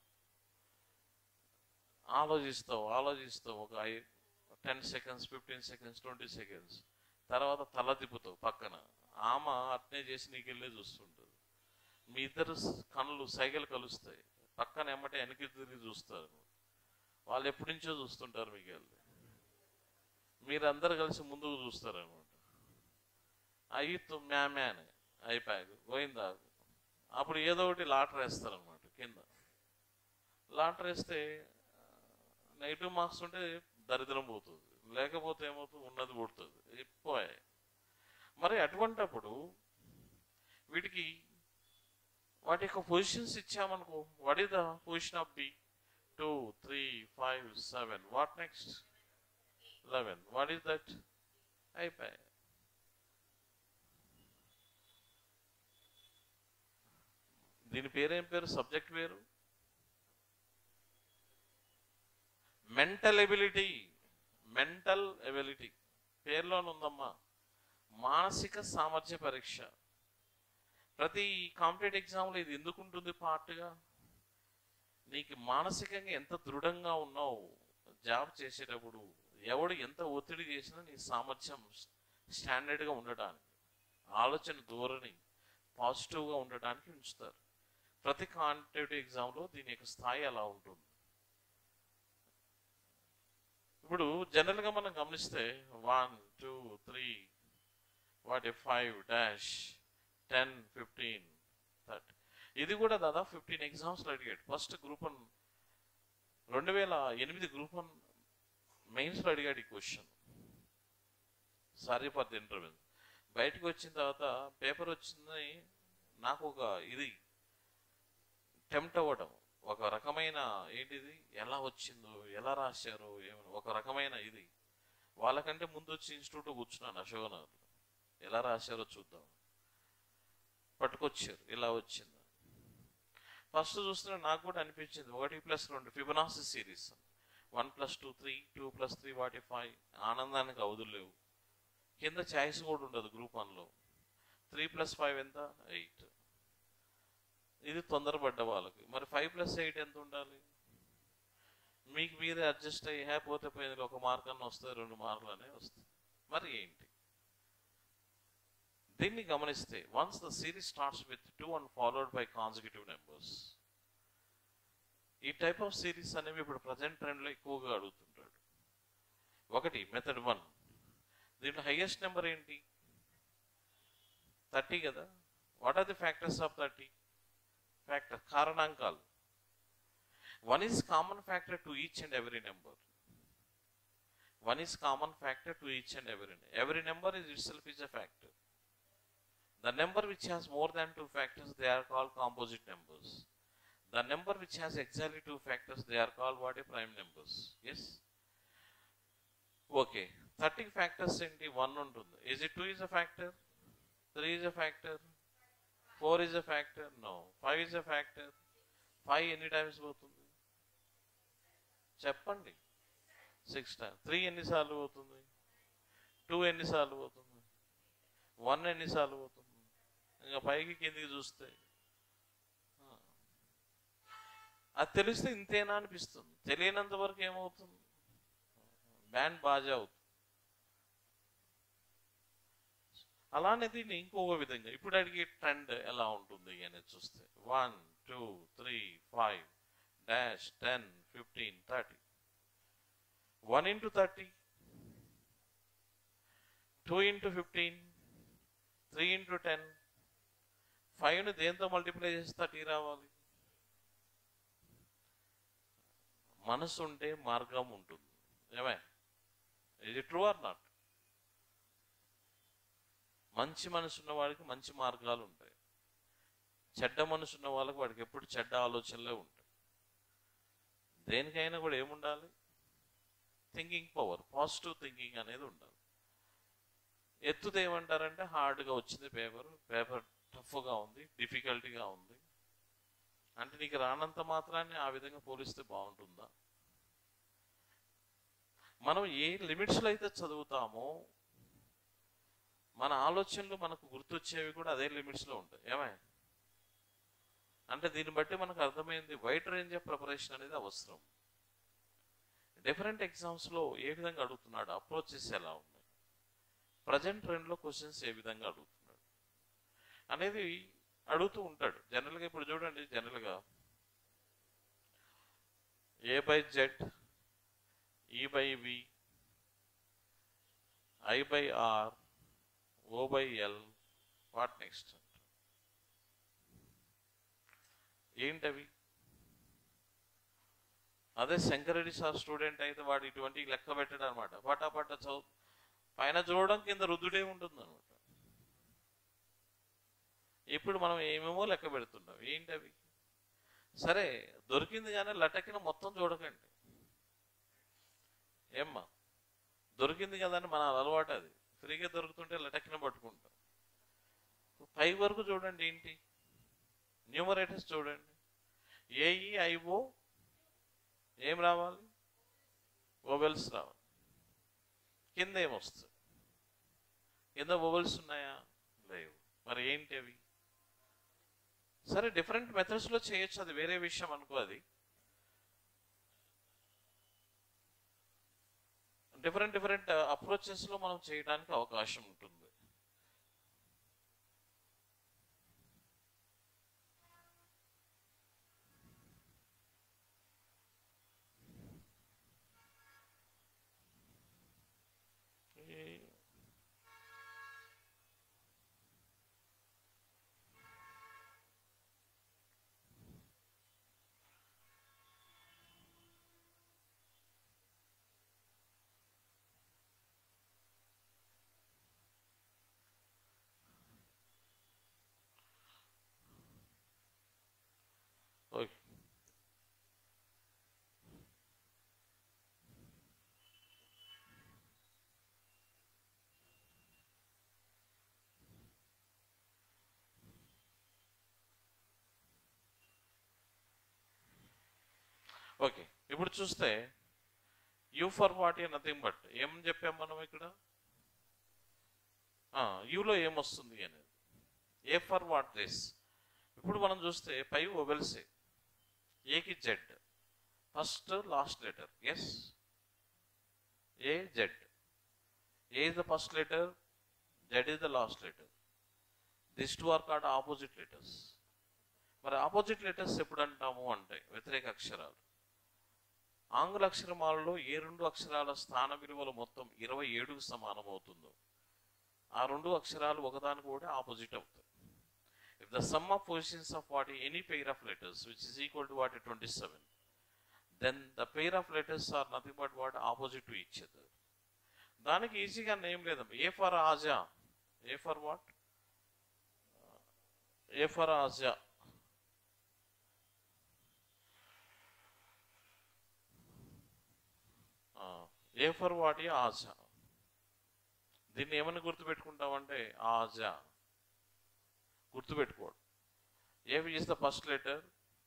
ఆలోచిస్తావు ఆలోచిస్తావు ఒక ఐ ten seconds fifteen seconds twenty seconds తర్వాత తల తిప్పుతావు పక్కన ఆమె అట్నే చేసి నీకు వెళ్ళే చూస్తుంటుంది మీ ఇద్దరు కళ్ళు సైకిల్ కలుస్తాయి పక్కన ఎమ్మటే వెనక్కి తిరిగి చూస్తారు వాళ్ళు ఎప్పటి నుంచో చూస్తుంటారు మీకు వెళ్ళి మీరందరు కలిసి ముందుకు చూస్తారు అనమాట అయ్యి మ్యామ్యాన్ అయిపోయాక గోయిందా అప్పుడు ఏదో ఒకటి లాటర్ వేస్తారనమాట కింద లాటర్ వేస్తే నెగిటివ్ మార్క్స్ ఉంటే దరిద్రం పోతుంది లేకపోతే ఏమవుతుంది ఉన్నది పుడుతుంది ఎక్కువ మరి అటువంటప్పుడు వీటికి వాటి యొక్క పొజిషన్స్ ఇచ్చామనుకో what is the position of B two three five seven what next eleven what is that అయిపోయాయి దీని పేరేం పేరు సబ్జెక్ట్ పేరు మెంటల్ ఎబిలిటీ మెంటల్ ఎబిలిటీ పేరులోనుందమ్మా మానసిక సామర్థ్య పరీక్ష ప్రతి కాంపిటేటివ్ ఎగ్జామ్లో ఇది ఎందుకు ఉంటుంది పార్ట్గా నీకు మానసికంగా ఎంత దృఢంగా ఉన్నావు జాబ్ చేసేటప్పుడు ఎవడు ఎంత ఒత్తిడి చేసినా నీ సామర్థ్యం స్టాండర్డ్గా ఉండడానికి ఆలోచన ధోరణి పాజిటివ్గా ఉండడానికి ఉంచుతారు ప్రతి కాంపిటేటివ్ ఎగ్జామ్లో దీని యొక్క స్థాయి అలా ఉంటుంది ఇప్పుడు జనరల్గా మనం గమనిస్తే వన్ టూ త్రీ వాటి five dash ten fifteen thirty ఇది కూడా దాదాపు ఫిఫ్టీన్ ఎగ్జామ్స్లో అడిగాడు ఫస్ట్ గ్రూప్ వన్ రెండు వేల ఎనిమిది గ్రూప్ వన్ మెయిన్స్లో అడిగాడు ఈ question sorry for the interview బయటకు వచ్చిన తర్వాత పేపర్ వచ్చింది నాకు ఒక ఇది టెంప్ట్ అవ్వడం ఒక రకమైన ఏంటిది ఎలా వచ్చిందో ఎలా రాశారో ఏమో ఒక రకమైన ఇది వాళ్ళకంటే ముందు వచ్చి ఇన్స్టిట్యూట్ కూర్చున్నాను అశోకనగర్లో ఎలా రాశారో చూద్దాం పట్టుకొచ్చారు ఇలా వచ్చింది ఫస్ట్ చూస్తున్న నాకు కూడా అనిపించింది ఒకటి ప్లస్ రెండు Fibonacci series one plus two three two plus three వాటి ఫైవ్ ఆనందానికి అవధులు లేవు కింద ఛాయిస్ కూడా ఉండదు గ్రూప్ వన్లో త్రీ ప్లస్ ఫైవ్ ఎంత ఎయిట్ ఇది తొందరపడ్డ వాళ్ళకి మరి ఫైవ్ ప్లస్ ఎయిట్ ఎంత ఉండాలి మీకు మీరే అడ్జస్ట్ అయ్యి హ్యాపీ పోతే పోయింది ఒక మార్క్ అన్న వస్తుంది రెండు మార్కులు అనే వస్తాయి మరి ఏంటి దీన్ని గమనిస్తే once the series starts with two and followed by consecutive numbers ఈ టైప్ ఆఫ్ సిరీస్ అనేవి ఇప్పుడు ప్రజెంట్ ట్రెండ్లో ఎక్కువగా అడుగుతుంటాడు ఒకటి మెథడ్ వన్ దీంట్లో హైయెస్ట్ నెంబర్ ఏంటి థర్టీ కదా what are the factors of thirty factor కారణాంకాలు one is common factor to each and every number one is common factor to each and every every number is itself is a factor the number which has more than two factors they are called composite numbers the number which has exactly two factors they are called what a prime numbers yes okay 30 factors ఏంటి 1 ఉంటుంది is it 2 is a factor 3 is a factor 4 is a factor no 5 is a factor 5 ఎన్ని టైమ్స్ పోతుంది చెప్పండి సిక్స్ టైమ్ త్రీ ఎన్నిసార్లు పోతుంది టూ ఎన్నిసార్లు పోతుంది వన్ ఎన్నిసార్లు పోతుంది ఇంకా పైకి కిందికి చూస్తే ఆ. అది తెలిస్తే ఇంతేనా అనిపిస్తుంది తెలియనంత వరకు ఏమవుతుంది బ్యాండ్ బాజా అవుతుంది అలానే దీన్ని ఇంకొక విధంగా ఇప్పుడు అడిగే ట్రెండ్ ఎలా ఉంటుంది అనేది చూస్తే one two three five dash ten fifteen thirty one into thirty two into fifteen three into ten ఫైవ్ని దేంతో మల్టిప్లై చేసి థర్టీ రావాలి మనసు ఉంటే మార్గం ఉంటుంది ఏమే ఇది ట్రూ ఆర్ నాట్ మంచి మనసు ఉన్న వాడికి మంచి మార్గాలు ఉంటాయి చెడ్డ మనసు ఉన్న వాళ్ళకి వాడికి ఎప్పుడు చెడ్డ ఆలోచనలే ఉంటాయి దేనికైనా కూడా ఏముండాలి థింకింగ్ పవర్ పాజిటివ్ థింకింగ్ అనేది ఉండాలి ఎత్తుది ఏమంటారంటే హార్డ్గా వచ్చింది పేపర్ పేపర్ టఫ్గా ఉంది డిఫికల్టీగా ఉంది అంటే నీకు రానంత మాత్రాన్ని ఆ విధంగా పోలిస్తే బాగుంటుందా మనం ఏ లిమిట్స్లో అయితే చదువుతామో మన ఆలోచనలు మనకు గుర్తొచ్చేవి కూడా అదే లిమిట్స్లో ఉంటాయి ఏమై అంటే దీన్ని బట్టి మనకు అర్థమైంది వైడ్ రేంజ్ ఆఫ్ ప్రిపరేషన్ అనేది అవసరం డిఫరెంట్ ఎగ్జామ్స్లో ఏ విధంగా అడుగుతున్నాడు అప్రోచెస్ ఎలా ఉన్నాయి ప్రజెంట్ ట్రెండ్లో క్వశ్చన్స్ ఏ విధంగా అడుగుతున్నాడు అనేది అడుగుతూ ఉంటాడు జనరల్గా ఇప్పుడు చూడండి జనరల్గా A by Z E by V I by R O by L what next ఏంటవి అదే శంకరెడ్డి సార్ స్టూడెంట్ అయితే వాడు ఇటువంటి లెక్క పెట్టాడు అనమాట పటాపట చదువు పైన చూడడం కింద రుద్దుడే ఉంటుంది అనమాట ఇప్పుడు మనం ఏమేమో లెక్క పెడుతున్నాం ఏంటి అవి సరే దొరికింది కానీ లటకిన మొత్తం చూడకండి ఏమ్మా దొరికింది కదా అని మన అలవాటు అది ఫ్రీగా దొరుకుతుంటే లటకిన పట్టుకుంటాం పై వరకు చూడండి ఏంటి న్యూమరేటర్స్ చూడండి ఏఈ ఐఓ ఏం రావాలి ఓవెల్స్ రావాలి కింద ఏమొస్తుంది కింద ఓవెల్స్ ఉన్నాయా లేవు మరి ఏంటి అవి సరే డిఫరెంట్ మెథడ్స్లో చేయొచ్చు అది వేరే విషయం అనుకో అది డిఫరెంట్ డిఫరెంట్ అప్రోచెస్లో మనం చేయడానికి అవకాశం ఉంటుంది ఈ- ఓకే ఇప్పుడు చూస్తే U for what A nothing but ఏం చెప్పాం మనం ఇక్కడ యూలో ఏమొస్తుంది అనేది ఏ ఫర్ వాట్ దిస్ ఇప్పుడు మనం చూస్తే పై ఒబెల్సే ఏకి Z first last letter S A Z A is the first letter Z is the last letter this two are called opposite letters మరి ఆపోజిట్ లెటర్స్ ఎప్పుడు అంటాము అంటే వ్యతిరేక అక్షరాలు ఆంగ్ల అక్షరమాలలో ఏ రెండు అక్షరాల స్థాన విలువలు మొత్తం ఇరవై ఏడుకు సమానం అవుతుందో ఆ రెండు అక్షరాలు ఒకదానికి కూడా ఆపోజిట్ అవుతాయి if the sum of positions of what any pair of letters which is equal to what twenty seven then the pair of letters are nothing but what opposite to each other దానికి ఈజీగా నేమ్ లేదమ్మా ఏ ఫర్ ఆజా A for what A for ఆజా ఏ ఫర్ వాట్ ఆజా దీన్ని ఏమని గుర్తుపెట్టుకుంటామంటే ఆజా గుర్తుపెట్టుకోడు A is the first letter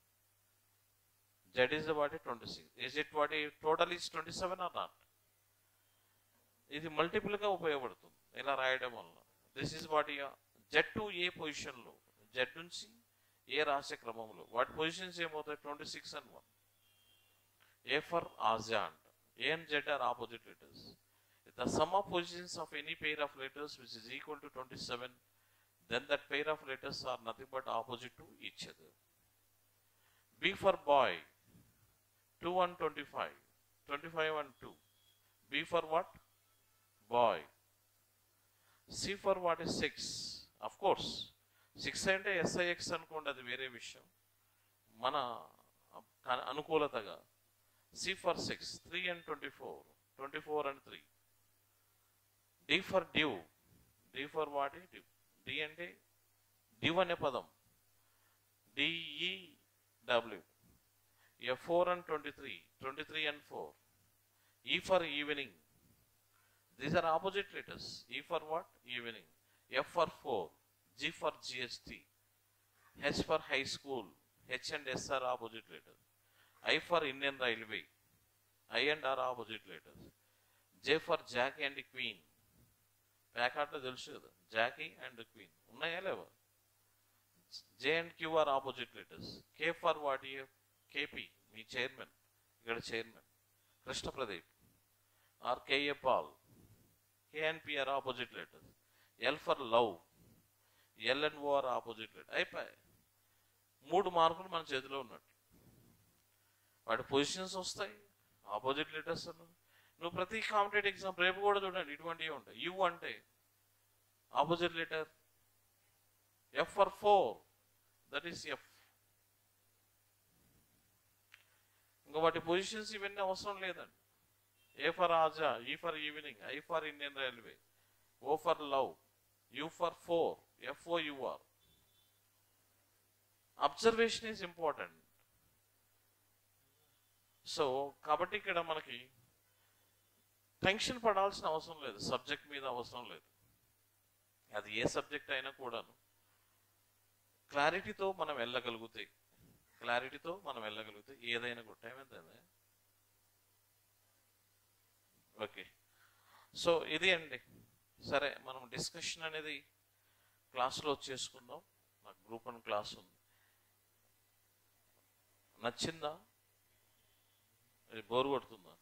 Z is the what twenty six is it what total is twenty seven or not ఇది మల్టిపుల్ గా ఉపయోగపడుతుంది ఇలా రాయడం వల్ల this is what Z to A position లో జెడ్ నుంచి ఏ రాసే క్రమంలో వాటి పొజిషన్స్ ఏమవుతాయి twenty six and one A for ఆజా అంట A and Z are opposite letters the sum of positions of any pair of letters which is equal to twenty seven then that pair of letters are nothing but opposite to each other B for boy two one twenty five twenty five and two B for what boy C for what is six of course six అంటే ఎస్ఐఎక్స్ అనుకోండి అది వేరే విషయం మన అ- అనుకూలతగా C for six three and twenty four twenty four and three D for due D for what due D అంటే డ్యూ అనే పదం D E W F four and twenty three twenty three and four E for evening these are opposite letters ఈ for what evening F for four G for GST H for high school H and yes are opposite letters I for Indian railway I and are opposite letters J for Jackie and queen ప్యాకాట్లో తెలుసు కదా జాకీ అండ్ క్వీన్ ఉన్నాయా లేవా జే and Q R opposite letters K for what KP me chairman ఇక్కడ chairman Krishna Pradeep are KA Paul K and P R opposite letters L for love L and O are opposite letter అయిపోయాయి మూడు మార్కులు మన చేతిలో ఉన్నట్టు వాటి పొజిషన్స్ వస్తాయి ఆపోజిట్ లెటర్స్ నువ్వు ప్రతి కాంపిటేటివ్ ఎగ్జామ్ రేపు కూడా చూడండి ఇటువంటివి ఉంటాయి యు అంటే opposite letter F for four that is F ఇంకా వాటి పొజిషన్స్ ఇవన్నీ అవసరం లేదండి ఏ ఫర్ ఆజా E for evening I for Indian railway O for love U for four F O U R observation is important so కాబట్టి ఇక్కడ మనకి టెన్షన్ పడాల్సిన అవసరం లేదు సబ్జెక్ట్ మీద అవసరం లేదు అది ఏ సబ్జెక్ట్ అయినా కూడాను క్లారిటీతో మనం వెళ్ళగలిగితే క్లారిటీతో మనం వెళ్ళగలిగితే ఏదైనా కూడా టైం ఎంత అయింది? ఓకే సో ఇది అండి సరే మనం డిస్కషన్ అనేది క్లాస్లో చేసుకుందాం నాకు గ్రూప్ వన్ క్లాస్ ఉంది నచ్చిందా ఇది బోర్ కొడుతుందా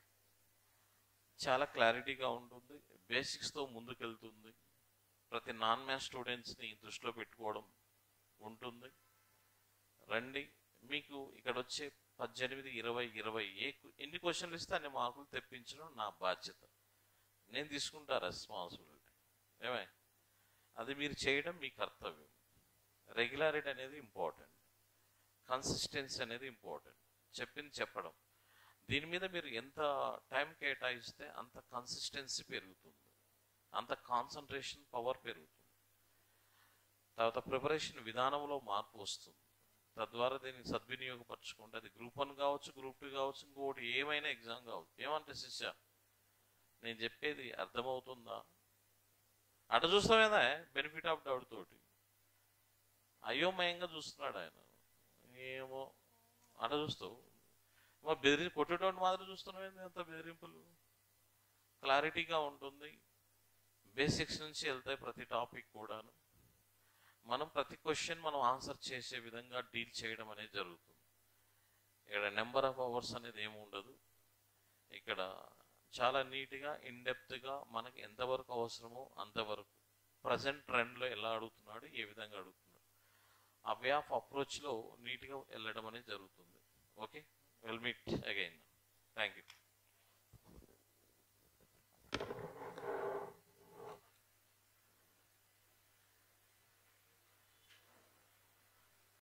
చాలా క్లారిటీగా ఉంటుంది బేసిక్స్తో ముందుకెళ్తుంది ప్రతి నాన్ మ్యాథ్స్ స్టూడెంట్స్ని దృష్టిలో పెట్టుకోవడం ఉంటుంది రండి మీకు ఇక్కడ వచ్చే పద్దెనిమిది ఇరవై ఇరవై ఏ ఎన్ని క్వశ్చన్లు ఇస్తే అన్ని మార్కులు తెప్పించడం నా బాధ్యత నేను తీసుకుంటా రెస్పాన్సిబిలిటీ ఏమై అది మీరు చేయడం మీ కర్తవ్యం రెగ్యులారిటీ అనేది ఇంపార్టెంట్ కన్సిస్టెన్సీ అనేది ఇంపార్టెంట్ చెప్పింది చెప్పడం దీని మీద మీరు ఎంత టైం కేటాయిస్తే అంత కన్సిస్టెన్సీ పెరుగుతుంది అంత కాన్సన్ట్రేషన్ పవర్ పెరుగుతుంది తర్వాత ప్రిపరేషన్ విధానంలో మార్పు వస్తుంది తద్వారా దీన్ని సద్వినియోగపరచుకుంటే అది గ్రూప్ వన్ కావచ్చు గ్రూప్ టూ కావచ్చు ఇంకోటి ఏమైనా ఎగ్జామ్ కావచ్చు ఏమంటే శిష్య నేను చెప్పేది అర్థమవుతుందా అట చూస్తామేదా బెనిఫిట్ ఆఫ్ డౌట్ తోటి అయోమయంగా చూస్తున్నాడు ఆయన ఏమో అట చూస్తావు మా బెదిరి కొట్టేటోటి మాదిరి చూస్తున్నాం ఏంది అంత బెదిరింపులు క్లారిటీగా ఉంటుంది బేసిక్స్ నుంచి వెళ్తాయి ప్రతి టాపిక్ కూడాను మనం ప్రతి క్వశ్చన్ మనం ఆన్సర్ చేసే విధంగా డీల్ చేయడం అనేది జరుగుతుంది ఇక్కడ నెంబర్ ఆఫ్ అవర్స్ అనేది ఏమి ఉండదు ఇక్కడ చాలా నీట్గా ఇన్డెప్త్గా మనకి ఎంతవరకు అవసరమో అంతవరకు ప్రజెంట్ ట్రెండ్లో ఎలా అడుగుతున్నాడు ఏ విధంగా అడుగుతున్నాడు ఆ వే ఆఫ్ అప్రోచ్లో నీట్గా వెళ్ళడం అనేది జరుగుతుంది okay will meet again thank you